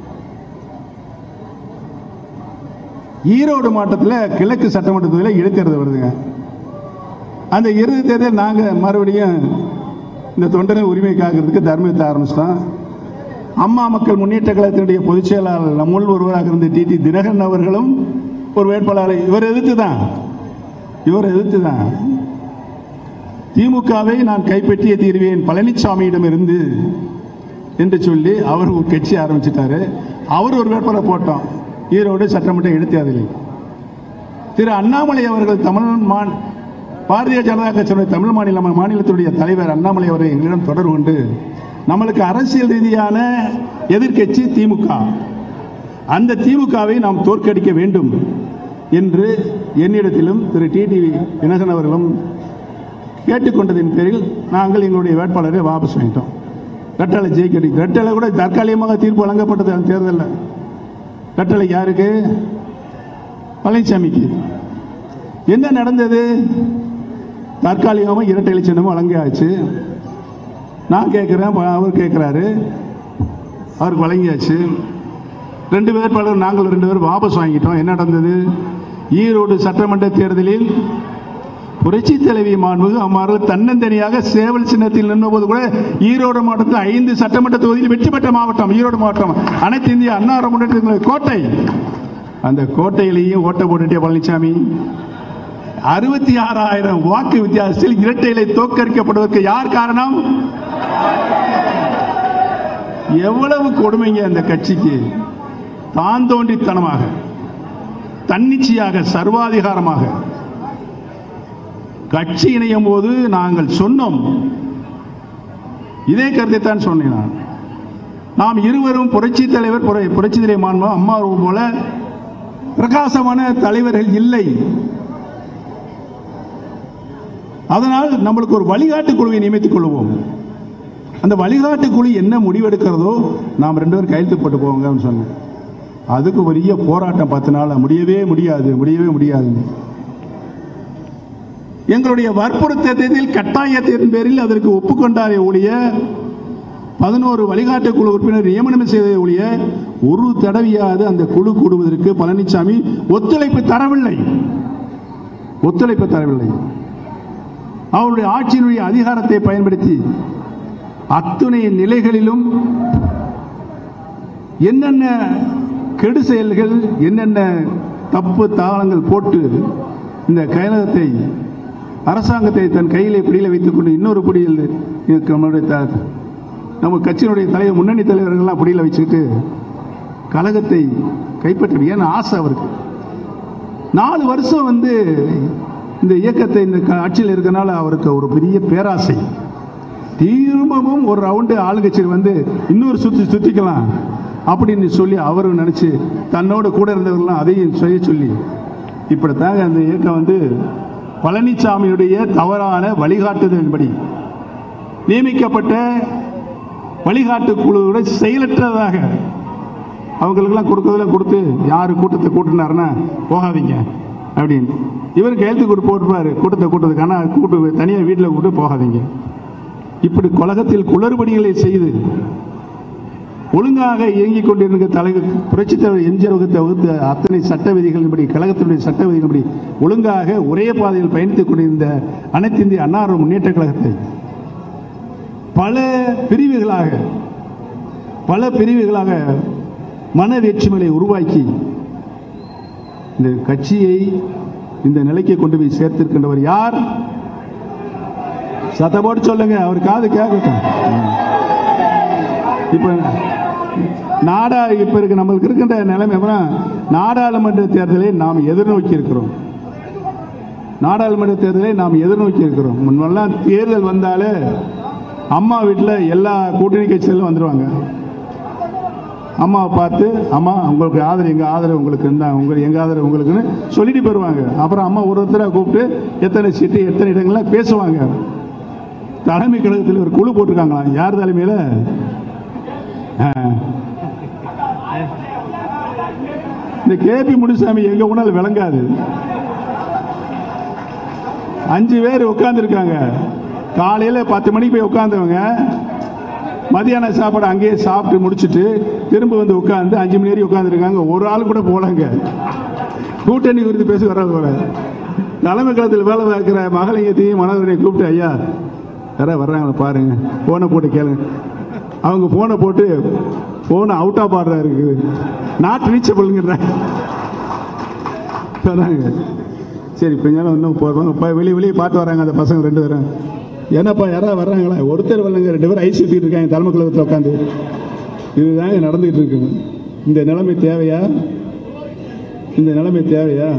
ஈரோடு மாவட்டத்தில் கிழக்கு சட்டமன்ற தொகுதியில் இடைத்தேர்தல் வருதுங்க அந்த இறுதி தேர்தல் நாங்கள் மறுபடியும் இந்த தொண்டரின் உரிமை காக்கிறதுக்கு தர்மத்தை ஆரம்பிச்சிட்டோம் அம்மா மக்கள் முன்னேற்ற கழகத்தினுடைய பொதுச் செயலாளர் நம்முள் ஒருவராக இருந்த டிடி தினகரன் அவர்களும் ஒரு வேட்பாளரை இவர் எதிர்த்து தான் இவர் எதிர்த்து தான் திமுகவை நான் கைப்பற்றிய தீர்வேன் பழனிசாமியிடம் இருந்து என்று சொல்லி அவர் ஒரு கட்சி ஆரம்பிச்சிட்டாரு அவர் ஒரு வேட்பாளர் போட்டோம் ஈரோடு சட்டமன்ற இடைத்தேர்தலில் திரு அண்ணாமலை அவர்கள் தமிழ் மான் பாரதிய ஜனதா கட்சியினுடைய தமிழ் மாநில மாநிலத்துடைய தலைவர் அண்ணாமலை அவர்கள் எங்களிடம் தொடர்பு கொண்டு நம்மளுக்கு அரசியல் ரீதியான எதிர்க்கட்சி திமுக அந்த திமுகவை நாம் தோற்கடிக்க வேண்டும் என்று என்னிடத்திலும் திரு டிடிவி தினகரன் அவர்களும் கேட்டுக்கொண்டதின் பேரில் நாங்கள் எங்களுடைய வேட்பாளரை வாபஸ் வாங்கிட்டோம் ரெட்டலை ஜெயிக்கடி ரெட்டலை கூட தற்காலிகமாக தீர்ப்பு வழங்கப்பட்டது அந்த தேர்தலில் ரெட்டலை யாருக்கு பழனிசாமிக்கு என்ன நடந்தது தற்காலிகமாக இரட்டை சின்னமும் வழங்கியாச்சு நான் கேட்குறேன் அவர் கேட்குறாரு அவருக்கு வழங்கியாச்சு ரெண்டு வேட்பாளர் நாங்கள் ரெண்டு பேரும் வாபஸ் வாங்கிட்டோம் என்ன நடந்தது ஈரோடு சட்டமன்ற தேர்தலில் புரட்சி தலைவி மாண்புகு அம்மார்கள் தன்னந்தனியாக சேவல் சின்னத்தில் நின்றபோது கூட ஈரோடு மாவட்டத்தில் ஐந்து சட்டமன்ற தொகுதியில் வெற்றி பெற்ற மாவட்டம் ஈரோடு மாவட்டம் அனைத்து இந்திய அண்ணா முன்னேற்ற கோட்டை அந்த கோட்டையிலேயும் ஓட்ட போட்டுட்டே பழனிசாமி அறுபத்தி ஆறாயிரம் வாக்கு வித்தியாசத்தில் இரட்டையிலை தோற்கடிக்கப்படுவதற்கு யார் காரணம் எவ்வளவு கொடுமைங்க அந்த கட்சிக்கு தான் தோன்றித்தனமாக தன்னிச்சையாக சர்வாதிகாரமாக கட்சி இணையும் போது நாங்கள் சொன்னோம் இதே கருத்தை தான் சொன்னேன் நான் நாம் இருவரும் புரட்சி தலைவர் புர- புரட்சி தலைவர் மாண்பு அம்மா போல பிரகாசமான தலைவர்கள் இல்லை அதனால் நம்மளுக்கு ஒரு வழிகாட்டு குழுவை நியமித்துக் கொள்வோம் அந்த வழிகாட்டு குழு என்ன முடிவெடுக்கிறதோ நாம் ரெண்டு பேரும் கையெழுத்து போட்டு போவோங்கன்னு சொன்னேன் அதுக்கு பெரிய போராட்டம் பத்து நாள் முடியவே முடியாது முடியவே முடியாது எங்களுடைய வற்புறுத்தத்தில் கட்டாயத்தின் பேரில் அதற்கு ஒப்புக்கொண்டாரே ஒழிய பதினோரு வழிகாட்டு குழு உறுப்பினர் நியமனம் செய்ததை ஒழிய ஒரு தடவையாவது அந்த குழு கூடுவதற்கு பழனிசாமி ஒத்துழைப்பு தரவில்லை ஒத்துழைப்பு தரவில்லை அவருடைய ஆட்சியினுடைய அதிகாரத்தை பயன்படுத்தி அத்துணை நிலைகளிலும் என்னென்ன கெடு செயல்கள் என்னென்ன தப்பு தாளங்கள் போட்டு இந்த கழகத்தை அரசாங்கத்தை தன் கையிலே பிடியில் வைத்துக்கொண்டு இன்னொரு பிடியில் இருக்கு நம்மளுடைய த- நம்ம கட்சியினுடைய தலைவர் முன்னணி தலைவர்கள்லாம் பிடியில் வச்சுக்கிட்டு கழகத்தை கைப்பற்ற ஏன்னா ஆசை அவருக்கு நாலு வருஷம் வந்து இந்த இயக்கத்தை இந்த க- ஆட்சியில் இருக்கனால அவருக்கு ஒரு பெரிய பேராசை திரும்பவும் ஒரு ரவுண்டு ஆளுங்கட்சியில் வந்து இன்னொரு சுற்றி சுற்றிக்கலாம் அப்படின்னு சொல்லி அவரும் நினச்சி தன்னோட கூட இருந்தவர்கள்லாம் அதையும் செய்ய சொல்லி இப்படித்தாங்க அந்த இயக்கம் வந்து பழனிசாமியுடைய தவறான வழிகாட்டுதலின்படி நியமிக்கப்பட்ட வழிகாட்டு குழுவோட செயலற்றதாக அவங்களுக்கெல்லாம் கொடுக்கறதெல்லாம் கொடுத்து யார் கூட்டத்தை கூட்டினாருன்னா போகாதீங்க அப்படின்னு இவர் கையெழுத்து கூட்டு போட்டுப்பாரு கூட்டத்தை கூட்டத்துக்கு ஆனால் கூட்டு தனியாக வீட்டில் கூட்டு போகாதீங்க இப்படி கழகத்தில் குளறுபடிகளை செய்து ஒழுங்காக இயங்கிக் கொண்டிருந்த தலைவர் புரட்சித் தலைவர் எம்ஜிஆர் வகுத்த வகுத்த அத்தனை சட்ட விதிகளின்படி கழகத்தினுடைய சட்ட விதிகளின்படி ஒழுங்காக ஒரே பாதையில் பயணித்துக் கொண்டிருந்த அனைத்து இந்திய அன்னார முன்னேற்ற கழகத்தை பல பிரிவுகளாக பல பிரிவுகளாக மன வேற்றுமைகளை உருவாக்கி இந்த கட்சியை இந்த நிலைக்கு கொண்டு போய் சேர்த்திருக்கின்றவர் யார் சத்தப்போட்டு சொல்லுங்க அவர் காது கேட்கட்டும் இப்ப நாடா இப்ப இருக்கு நம்மளுக்கு இருக்கின்ற நிலைமை எப்படின்னா, நாடாளுமன்ற தேர்தலை நாம் எதிர்நோக்கி இருக்கிறோம் நாடாளுமன்ற தேர்தலை நாம் எதிர்நோக்கி இருக்கிறோம் முன்னெல்லாம் தேர்தல் வந்தாலே அம்மா வீட்டில் எல்லா கூட்டணி கட்சிகளும் வந்துடுவாங்க அம்மாவை பார்த்து அம்மா உங்களுக்கு ஆதரவு எங்கள் ஆதரவு உங்களுக்கு இருந்தா உங்களுக்கு எங்கள் ஆதரவு உங்களுக்குன்னு சொல்லிட்டு போயிடுவாங்க அப்புறம் அம்மா ஒரு ஒருத்தராக கூப்பிட்டு எத்தனை சீட்டு எத்தனை இடங்கள்லாம் பேசுவாங்க தலைமை கழகத்தில் ஒரு குழு போட்டிருக்காங்களாம் யார் தலைமையில் இந்த கேபி முனுசாமி எங்க போனாலும் விளங்காது அஞ்சு பேர் உட்காந்துருக்காங்க காலையில பத்து மணிக்கு போய் உட்காந்தவங்க மதியான சாப்பாடு அங்கேயே சாப்பிட்டு முடிச்சிட்டு திரும்ப வந்து உட்காந்து அஞ்சு மணி வரைக்கும் உட்காந்துருக்காங்க ஒரு ஆள் கூட போகலங்க கூட்டணி குறித்து பேச வர போல தலைமை களத்தில் வேலை பார்க்குற மகளிங்கத்தையும் மனோதரனை கூப்பிட்டு ஐயா யாராவது வர்றாங்களா பாருங்க ஃபோனை போட்டு கேளுங்க அவங்க ஃபோனை போட்டு ஃபோனை அவுட் ஆஃப் ஆர்டராக இருக்குது நாட் ரீச்சபிள்ங்கிறாங்க சொன்னாங்க சரி கொஞ்ச நேரம் இன்னும் போகிறோம் இப்போ வெளியே வெளியே பார்த்து வராங்க அந்த பசங்க ரெண்டு பேரும் என்னப்பா யாராவது வர்றாங்களா ஒருத்தர் வரலங்க ரெண்டு பேரும் ஐஸ் ஊற்றிட்டு இருக்காங்க தலைமை கழகத்தில் உட்காந்து இதுதாங்க நடந்துகிட்டு இருக்குது இந்த நிலைமை தேவையா இந்த நிலைமை தேவையா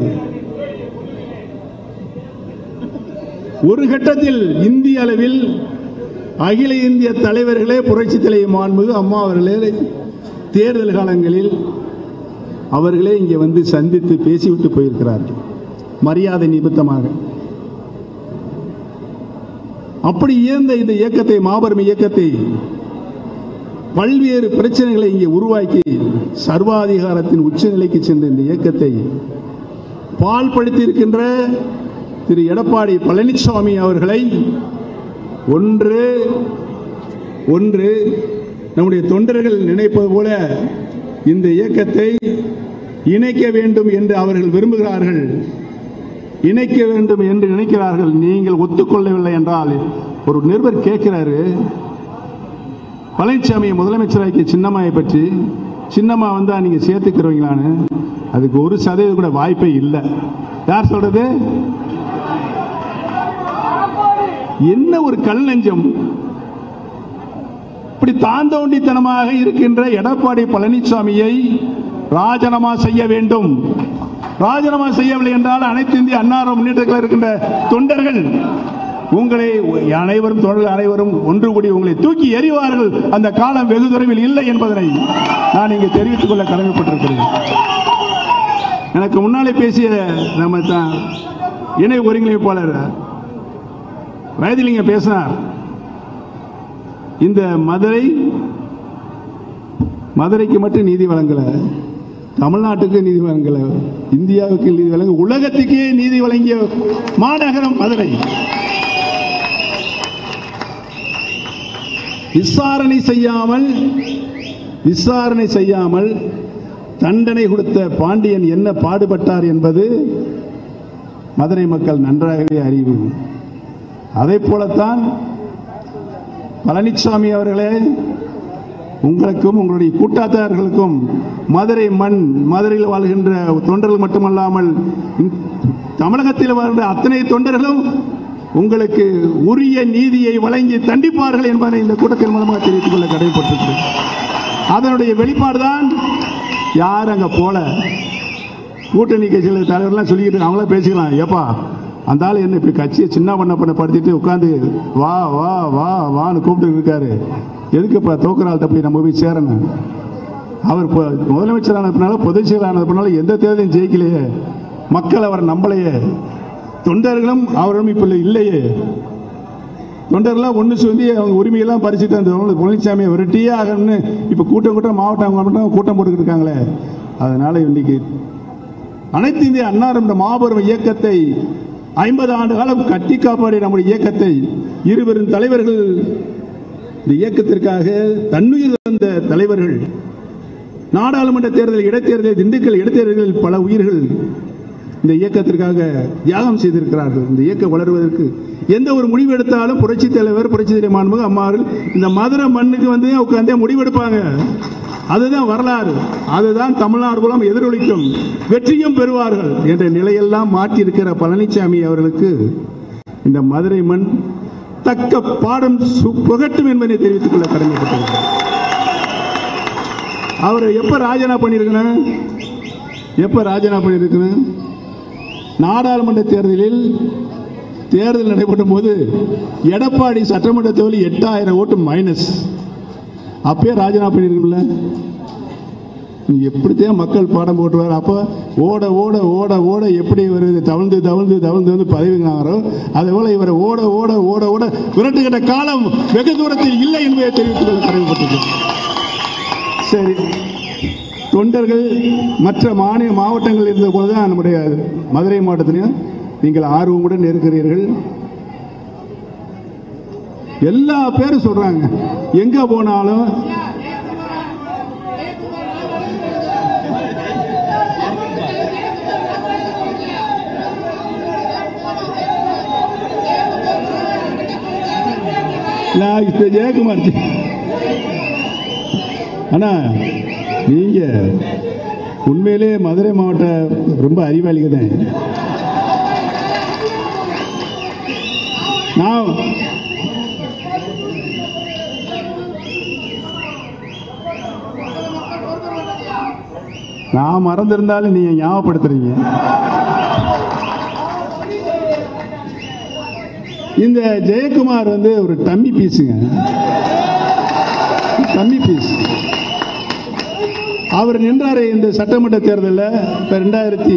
ஒரு கட்டத்தில் இந்திய அளவில் அகில இந்திய தலைவர்களே புரட்சி தலைவர் மாண்புமிகு அம்மா அவர்களே தேர்தல் காலங்களில் அவர்களே இங்கே வந்து சந்தித்து பேசிவிட்டு போயிருக்கிறார்கள் மரியாதை நிமித்தமாக அப்படி இயந்த இந்த இயக்கத்தை மாபெரும் இயக்கத்தை பல்வேறு பிரச்சனைகளை இங்கே உருவாக்கி சர்வாதிகாரத்தின் உச்சநிலைக்கு சென்ற இந்த இயக்கத்தை பால்படுத்தியிருக்கின்ற திரு எடப்பாடி பழனிசாமி அவர்களை ஒன்று ஒன்று நம்முடைய தொண்டர்கள் நினைப்பது போல இந்த இயக்கத்தை இணைக்க வேண்டும் என்று அவர்கள் விரும்புகிறார்கள் இணைக்க வேண்டும் என்று நினைக்கிறார்கள் நீங்கள் ஒத்துக்கொள்ளவில்லை என்றால் ஒரு நிருபர் கேட்கிறாரு பழனிசாமியை முதலமைச்சராக்கிய சின்னம்மாயை பற்றி சின்னம்மா வந்தா நீங்க சேர்த்துக்கிறவங்களான்னு அதுக்கு ஒரு சதவீதம் கூட வாய்ப்பே இல்லை யார் சொல்றது என்ன ஒரு கல் நெஞ்சம் இப்படி தாந்தோண்டித்தனமாக இருக்கின்ற எடப்பாடி பழனிசாமியை ராஜினாமா செய்ய வேண்டும் ராஜினாமா செய்யவில்லை என்றால் அனைத்து இந்திய அன்னார முன்னேற்றத்தில் இருக்கின்ற தொண்டர்கள் உங்களை அனைவரும் தொண்டர்கள் அனைவரும் ஒன்று கூடி உங்களை தூக்கி எறிவார்கள் அந்த காலம் வெகு தொலைவில் இல்லை என்பதனை நான் இங்கு தெரிவித்துக் கொள்ள கடமைப்பட்டிருக்கிறேன் எனக்கு முன்னாலே பேசிய நம்ம த- இணை ஒருங்கிணைப்பாளர் வயதிலிங்க பேசினார் இந்த மதுரை மதுரைக்கு மட்டும் நீதி வழங்கல தமிழ்நாட்டுக்கு நீதி வழங்கல இந்தியாவுக்கு நீதி வழங்க உலகத்துக்கே நீதி வழங்கிய மாநகரம் மதுரை விசாரணை செய்யாமல் விசாரணை செய்யாமல் தண்டனை கொடுத்த பாண்டியன் என்ன பாடுபட்டார் என்பது மதுரை மக்கள் நன்றாகவே அறிவு அதை போலத்தான் பழனிசாமி அவர்களே உங்களுக்கும் உங்களுடைய கூட்டாத்தார்களுக்கும் மதுரை மண் மதுரையில் வாழ்கின்ற தொண்டர்கள் மட்டுமல்லாமல் இந்த தமிழகத்தில் வாழ்கின்ற அத்தனை தொண்டர்களும் உங்களுக்கு உரிய நீதியை வழங்கி தண்டிப்பார்கள் என்பதை இந்த கூட்டத்தின் மூலமாக தெரிவித்துக் கொள்ள கடமைப்பட்டிருக்கிறேன் அதனுடைய வெளிப்பாடுதான் யார் அங்க போல கூட்டணி கட்சியில் தலைவர்லாம் சொல்லிக்கிட்டு அவங்கள பேசிக்கலாம் ஏப்பா அந்த ஆள் என்ன இப்படி கட்சியை சின்ன பண்ண பண்ண படுத்திட்டு உட்காந்து வா வா வா வான்னு கூப்பிட்டு இருக்காரு எதுக்கு இப்போ தோக்குற ஆள்கிட்ட போய் நம்ம போய் சேரணும் அவர் இப்போ முதலமைச்சரானதுனால பொதுச் செயலானதுனால எந்த தேர்தலையும் ஜெயிக்கலையே மக்கள் அவரை நம்பலையே தொண்டர்களும் அவரும் இப்போ இல்லையே தொண்டர்லாம் ஒன்று சொல்லி அவங்க உரிமையெல்லாம் பறிச்சுட்டு அந்த பழனிசாமியை விரட்டியே ஆகணும்னு இப்போ கூட்டம் கூட்டம் மாவட்டம் மாவட்டம் கூட்டம் போட்டுக்கிட்டு இருக்காங்களே அதனால இன்னைக்கு அனைத்து இந்திய அன்னாரம் இந்த மாபெரும் இயக்கத்தை ஐம்பது ஆண்டு காலம் கட்டி காப்பாடிய நம்முடைய இயக்கத்தை இருவரும் தலைவர்கள் இந்த இயக்கத்திற்காக தன்னுயிர் தந்த தலைவர்கள் நாடாளுமன்ற தேர்தல் இடைத்தேர்தல் திண்டுக்கல் இடைத்தேர்தலில் பல உயிர்கள் இந்த இயக்கத்திற்காக தியாகம் செய்திருக்கிறார்கள் இந்த இயக்கம் வளர்வதற்கு எந்த ஒரு முடிவு எடுத்தாலும் புரட்சி தலைவர் புரட்சி தலைவர் மாண்புமிகு அம்மார்கள் இந்த மதுரை மண்ணுக்கு வந்து உட்காந்தே முடிவெடுப்பாங்க அதுதான் வரலாறு அதுதான் தமிழ்நாடு மூலம் எதிரொலிக்கும் வெற்றியும் பெறுவார்கள் என்ற நிலையெல்லாம் மாற்றியிருக்கிற பழனிசாமி அவர்களுக்கு இந்த மதுரை மண் தக்க பாடம் சு- புகட்டும் என்பதை தெரிவித்துக் கொள்ள கடமைப்பட்டிருக்கிறார் அவர் எப்ப ராஜினாமா பண்ணியிருக்கணும் எப்ப ராஜினாமா பண்ணியிருக்கணும் நாடாளுமன்ற தேர்தலில் தேர்தல் நடைபெற்ற போது எடப்பாடி சட்டமன்ற தொகுதியில் எட்டாயிரம் ஓட்டு மைனஸ் அப்பயே ராஜினாமா பண்ணியிருக்கும்ல எப்படித்தான் மக்கள் பாடம் போட்டுவார் அப்போ ஓட ஓட ஓட ஓட எப்படி வருது தவழ்ந்து தவழ்ந்து தவழ்ந்து வந்து பதவி வாங்குறோ அதே போல இவரை ஓட ஓட ஓட ஓட விரட்டுகின்ற காலம் வெகு தூரத்தில் இல்லை என்பதை தெரிவித்துக் கொள்ள கடமைப்பட்டது சரி தொண்டர்கள் மற்ற மாநில மாவட்டங்கள் இருந்த போது தான் நம்முடைய மதுரை மாவட்டத்திலையும் நீங்கள் ஆர்வமுடன் இருக்கிறீர்கள் எல்லா பேரும் சொல்றாங்க எங்க போனாலும் நான் இப்ப ஜெயக்குமார் ஜி. அண்ணா நீங்க உண்மையிலே மதுரை மாவட்ட ரொம்ப அறிவாளிங்க தான் நான் நான் மறந்திருந்தாலும் நீங்க ஞாபகப்படுத்துறீங்க இந்த ஜெயக்குமார் வந்து ஒரு டம்மி பீஸுங்க டம்மி பீஸ் அவர் நின்றாரு இந்த சட்டமன்ற தேர்தலில் இப்போ ரெண்டாயிரத்தி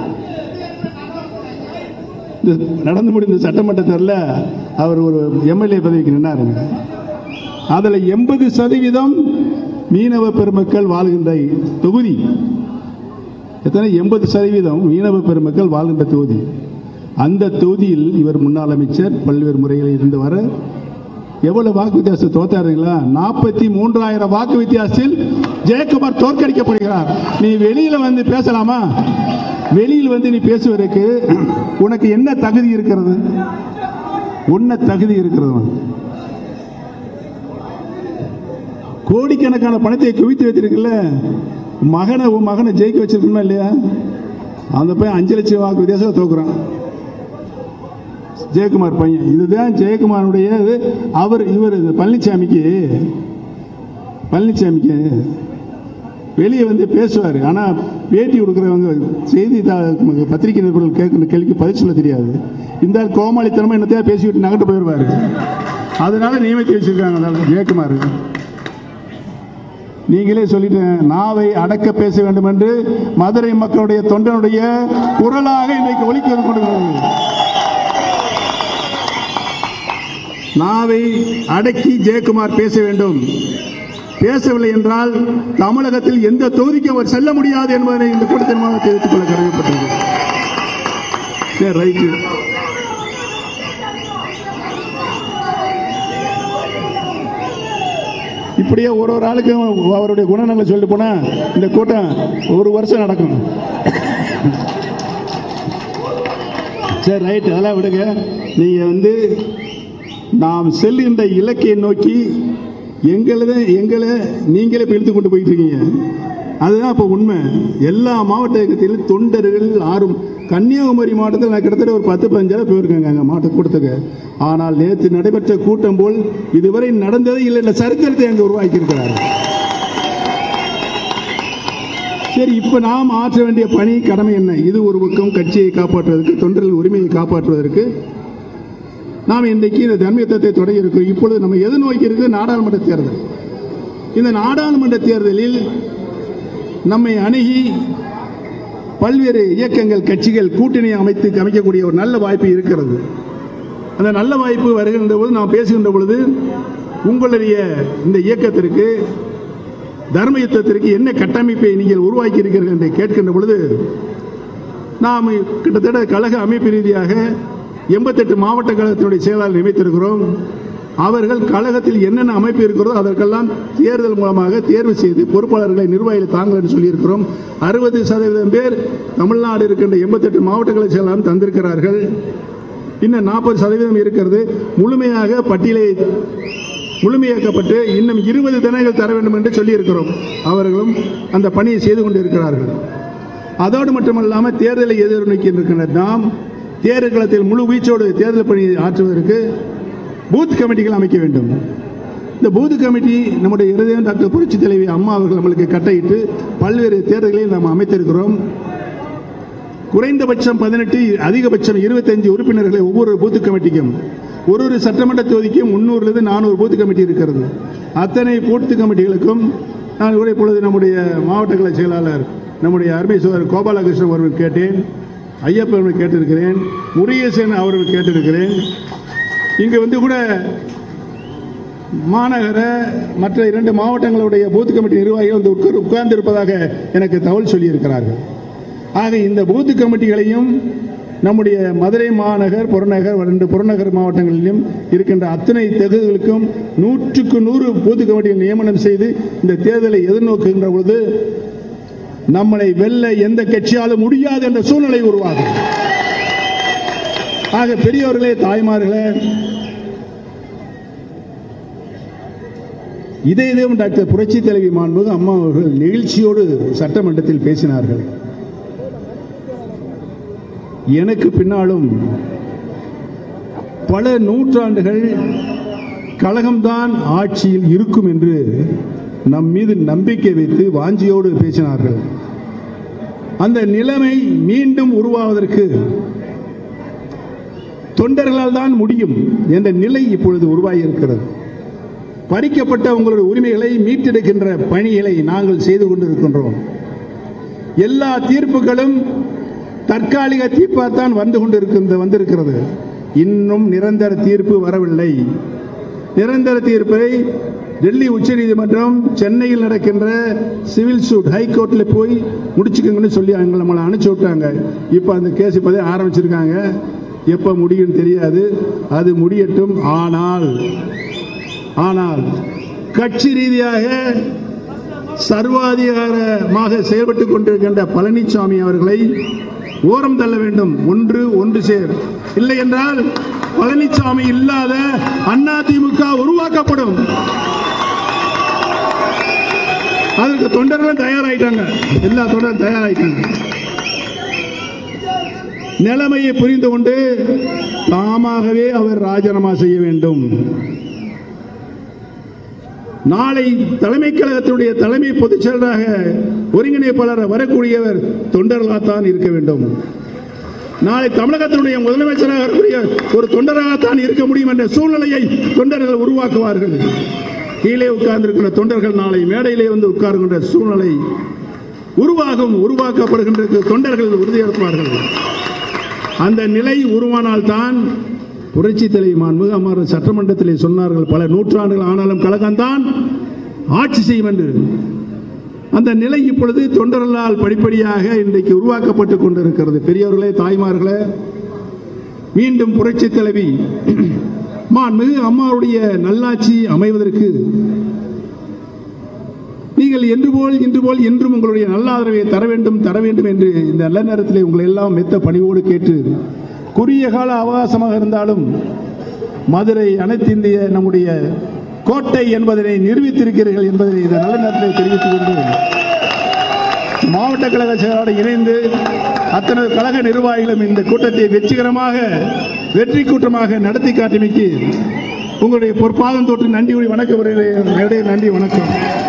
இந்த நடந்து முடிந்த சட்டமன்ற தேர்தலில் அவர் ஒரு எம்எல்ஏ பதவிக்கு நின்னாருங்க அதில் எண்பது சதவீதம் மீனவ பெருமக்கள் வாழ்கின்ற தொகுதி எத்தனை எண்பது சதவீதம் மீனவ பெருமக்கள் வாழ்கின்ற தொகுதி அந்த தொகுதியில் இவர் முன்னாள் அமைச்சர் பல்வேறு முறைகளில் இருந்து வர எவ்வளவு வாக்கு வித்தியாசம் தோத்தாருங்களா நாற்பத்தி மூன்றாயிரம் வாக்கு வித்தியாசத்தில் ஜெயக்குமார் தோற்கடிக்கப்படுகிறார் நீ வெளியில வந்து பேசலாமா வெளியில் வந்து நீ பேசுவதற்கு உனக்கு என்ன தகுதி இருக்கிறது உன்ன தகுதி இருக்கிறது கோடிக்கணக்கான பணத்தை குவித்து வைத்திருக்கல மகனை உன் மகனை ஜெயிக்க வச்சிருக்கணுமா இல்லையா அந்த பையன் அஞ்சு லட்சம் வாக்கு வித்தியாசம் தோக்குறான் ஜெயக்குமார் பையன் இதுதான் ஜெயக்குமாருடைய இது. அவர் இவர் இது பழனிசாமிக்கு பழனிசாமிக்கு வெளியே வந்து பேசுவார் ஆனால் பேட்டி கொடுக்குறவங்க செய்தி பத்திரிகை நிருபர்கள் கேட்குற கேள்விக்கு பதில் சொல்ல தெரியாது இந்த ஆள் கோமாளித்தனமாக என்னத்தையா பேசிவிட்டு நகட்டு போயிடுவார் அதனால நியமித்து வச்சிருக்காங்க அந்த ஆளு, ஜெயக்குமார் நீங்களே சொல்லிட்டேன் நாவை அடக்க பேச வேண்டும் என்று மதுரை மக்களுடைய தொண்டனுடைய குரலாக இன்றைக்கு ஒலிக்க கொண்டிருக்கிறது நாவை அடக்கி ஜெயக்குமார் பேச வேண்டும் பேசவில்லை என்றால் தமிழகத்தில் எந்த தொகுதிக்கு அவர் செல்ல முடியாது என்பதை இந்த கூட்டத்தின் மூலம் தெரிவித்துக் கொள்ள கடமைப்பட்டது சரி ரைட்டு இப்படியே ஒரு ஒரு ஆளுக்கும் அவருடைய குணநங்களை சொல்லிட்டு போனா இந்த கூட்டம் ஒரு வருஷம் நடக்கும் சரி ரைட் அதெல்லாம் விடுங்க நீங்க வந்து நாம் செல்லுகின்ற இலக்கையை நோக்கி எங்களது எங்களை நீங்களே இப்போ இழுத்து கொண்டு போயிட்டு இருக்கீங்க அதுதான் இப்போ உண்மை எல்லா மாவட்டத்திலும் தொண்டர்கள் ஆறும் கன்னியாகுமரி மாவட்டத்தில் நான் கிட்டத்தட்ட ஒரு பத்து பதினஞ்சாயிரம் போயிருக்காங்க அங்கே மாவட்ட கூட்டத்துக்கு ஆனால் நேற்று நடைபெற்ற கூட்டம் போல் இதுவரை நடந்ததே இல்லை இல்லை சரித்திரத்தை அங்கே உருவாக்கி இருக்கிறார்கள் சரி இப்போ நாம் ஆற்ற வேண்டிய பணி கடமை என்ன இது ஒரு பக்கம் கட்சியை காப்பாற்றுவதற்கு தொண்டர்கள் உரிமையை காப்பாற்றுவதற்கு நாம் இன்றைக்கு இந்த தர்மயுத்தத்தை தொடங்கி இருக்கோம் இப்பொழுது நம்ம எது நோக்கி இருக்கு நாடாளுமன்ற தேர்தல் இந்த நாடாளுமன்ற தேர்தலில் நம்மை அணுகி பல்வேறு இயக்கங்கள் கட்சிகள் கூட்டணி அமைத்து அமைக்கக்கூடிய ஒரு நல்ல வாய்ப்பு இருக்கிறது அந்த நல்ல வாய்ப்பு வருகின்ற போது நாம் பேசுகின்ற பொழுது உங்களுடைய இந்த இயக்கத்திற்கு தர்ம யுத்தத்திற்கு என்ன கட்டமைப்பை நீங்கள் உருவாக்கி இருக்கிறீர்கள் என்று கேட்கின்ற பொழுது நாம் கிட்டத்தட்ட கழக அமைப்பு ரீதியாக எண்பத்தெட்டு மாவட்ட கழகத்தினுடைய செயலாளர் நியமித்திருக்கிறோம் அவர்கள் கழகத்தில் என்னென்ன அமைப்பு இருக்கிறதோ அதற்கெல்லாம் தேர்தல் மூலமாக தேர்வு செய்து பொறுப்பாளர்களை நிர்வாகிகள் தாங்கள் என்று சொல்லியிருக்கிறோம் அறுபது சதவீதம் பேர் தமிழ்நாடு இருக்கின்ற எண்பத்தெட்டு மாவட்ட கழக செயலாளர் தந்திருக்கிறார்கள் இன்னும் நாற்பது சதவீதம் இருக்கிறது முழுமையாக பட்டியலை முழுமையாக்கப்பட்டு இன்னும் இருபது தினங்கள் தர வேண்டும் என்று சொல்லியிருக்கிறோம் அவர்களும் அந்த பணியை செய்து கொண்டிருக்கிறார்கள் அதோடு மட்டுமல்லாமல் தேர்தலை எதிர்நோக்கி இருக்கின்ற நாம் தேர்தல் களத்தில் முழு வீச்சோடு தேர்தல் பணியை ஆற்றுவதற்கு பூத் கமிட்டிகள் அமைக்க வேண்டும் இந்த பூத் கமிட்டி நம்முடைய இருதயம் டாக்டர் புரட்சி தலைவி அம்மா அவர்கள் நம்மளுக்கு கட்டையிட்டு பல்வேறு தேர்தல்களை நாம் அமைத்திருக்கிறோம் குறைந்தபட்சம் பதினெட்டு அதிகபட்சம் இருபத்தஞ்சு உறுப்பினர்களை ஒவ்வொரு பூத்து கமிட்டிக்கும் ஒரு ஒரு சட்டமன்ற தொகுதிக்கும் முன்னூறுலேருந்து நானூறு பூத்து கமிட்டி இருக்கிறது அத்தனை பூத்து கமிட்டிகளுக்கும் நான் கூட இப்பொழுது நம்முடைய மாவட்ட கலை செயலாளர் நம்முடைய அருமை சோதரர் கோபாலகிருஷ்ணன் அவர்கள் கேட்டேன் ஐயப்பன் அவர்கள் கேட்டிருக்கிறேன் முருகேசன் அவர்கள் கேட்டிருக்கிறேன் இங்கு வந்து கூட மாநகர மற்ற இரண்டு மாவட்டங்களுடைய பூத் கமிட்டி நிர்வாகிகள் வந்து உட்கார் உட்கார்ந்து இருப்பதாக எனக்கு தகவல் சொல்லியிருக்கிறார்கள் ஆக இந்த பூத் கமிட்டிகளையும் நம்முடைய மதுரை மாநகர் புறநகர் ரெண்டு புறநகர் மாவட்டங்களிலும் இருக்கின்ற அத்தனை தகுதிகளுக்கும் நூற்றுக்கு நூறு பூத் கமிட்டிகள் நியமனம் செய்து இந்த தேர்தலை எதிர்நோக்குகின்ற பொழுது நம்மளை வெல்ல எந்த கட்சியாலும் முடியாது என்ற சூழ்நிலை உருவாகும் ஆக பெரியவர்களே தாய்மார்களே இதே இதுவும் டாக்டர் புரட்சி தலைவி மாண்புமிகு அம்மா அவர்கள் நெகிழ்ச்சியோடு சட்டமன்றத்தில் பேசினார்கள் எனக்கு பின்னாலும் பல நூற்றாண்டுகள் கழகம்தான் ஆட்சியில் இருக்கும் என்று நம் மீது நம்பிக்கை வைத்து வாஞ்சியோடு பேசினார்கள் அந்த நிலைமை மீண்டும் உருவாவதற்கு தொண்டர்களால் தான் முடியும் என்ற நிலை இப்பொழுது உருவாகி இருக்கிறது பறிக்கப்பட்ட உங்களுடைய உரிமைகளை மீட்டெடுக்கின்ற பணிகளை நாங்கள் செய்து கொண்டிருக்கின்றோம் எல்லா தீர்ப்புகளும் தற்காலிக தீர்ப்பாகத்தான் வந்து கொண்டிருக்கின்ற வந்திருக்கிறது இன்னும் நிரந்தர தீர்ப்பு வரவில்லை நிரந்தர தீர்ப்பை டெல்லி உச்சநீதிமன்றம் சென்னையில் நடக்கின்ற சிவில் சூட் ஹைகோர்ட்டில் போய் முடிச்சுக்கோங்கன்னு சொல்லி அவங்க நம்மளை அனுப்பிச்சி விட்டாங்க இப்போ அந்த கேஸ் இப்போதே ஆரம்பிச்சிருக்காங்க எப்போ முடியும்னு தெரியாது அது முடியட்டும் ஆனால் ஆனால் கட்சி ரீதியாக சர்வாதிகாரமாக செயல்பட்டுக் கொண்டிருக்கின்ற பழனிசாமி அவர்களை ஓரம் தள்ள வேண்டும் ஒன்று ஒன்று சேர் இல்லை என்றால் பழனிசாமி இல்லாத அதிமுக உருவாக்கப்படும் அதற்கு தொண்டர்களும் தயாராயிட்டாங்க எல்லா தொண்டரும் தயாராயிட்டாங்க நிலைமையை புரிந்து கொண்டு தாமாகவே அவர் ராஜினாமா செய்ய வேண்டும் நாளை தலைமை கழகத்தினுடைய தலைமை பொதுச் செயலராக ஒருங்கிணைப்பாளர் வரக்கூடியவர் தொண்டர்களாகத்தான் இருக்க வேண்டும் நாளை தமிழகத்தினுடைய முதலமைச்சராக வரக்கூடிய ஒரு தொண்டராகத்தான் இருக்க முடியும் என்ற சூழ்நிலையை தொண்டர்கள் உருவாக்குவார்கள் கீழே உட்கார்ந்திருக்கிற தொண்டர்கள் நாளை மேடையிலே வந்து உட்காருகின்ற சூழ்நிலை உருவாகும் உருவாக்கப்படுகின்ற தொண்டர்கள் உறுதியேற்பார்கள் அந்த நிலை உருவானால்தான் புரட்சி தலைவி மாண்புமிகு அமர் சட்டமன்றத்திலே சொன்னார்கள் பல நூற்றாண்டுகள் ஆனாலும் கழகம்தான் ஆட்சி செய்யும் என்று அந்த நிலை இப்பொழுது தொண்டர்களால் படிப்படியாக இன்றைக்கு உருவாக்கப்பட்டு கொண்டிருக்கிறது பெரியவர்களே தாய்மார்களே மீண்டும் புரட்சி தலைவி மாண்புமிகு அம்மாவுடைய நல்லாட்சி அமைவதற்கு நீங்கள் என்று போல் இன்று போல் என்றும் உங்களுடைய நல்ல ஆதரவை தர வேண்டும் தர வேண்டும் என்று இந்த நல்ல நேரத்திலே உங்களை எல்லாம் மெத்த பணிவோடு கேட்டு குறுகிய கால அவகாசமாக இருந்தாலும் மதுரை அனைத்து இந்திய நம்முடைய கோட்டை என்பதனை நிரூபித்திருக்கிறீர்கள் என்பதை இந்த நல்ல நேரத்தில் தெரிவித்துக் கொண்டு மாவட்ட கழக செயலாளர் இணைந்து அத்தனை கழக நிர்வாகிகளும் இந்த கூட்டத்தை வெற்றிகரமாக வெற்றி கூட்டமாக நடத்தி காட்டிமைக்கு உங்களுடைய பொற்பாதம் தொட்டு நன்றி கூறி வணக்கம் வருகிறேன் நன்றி வணக்கம்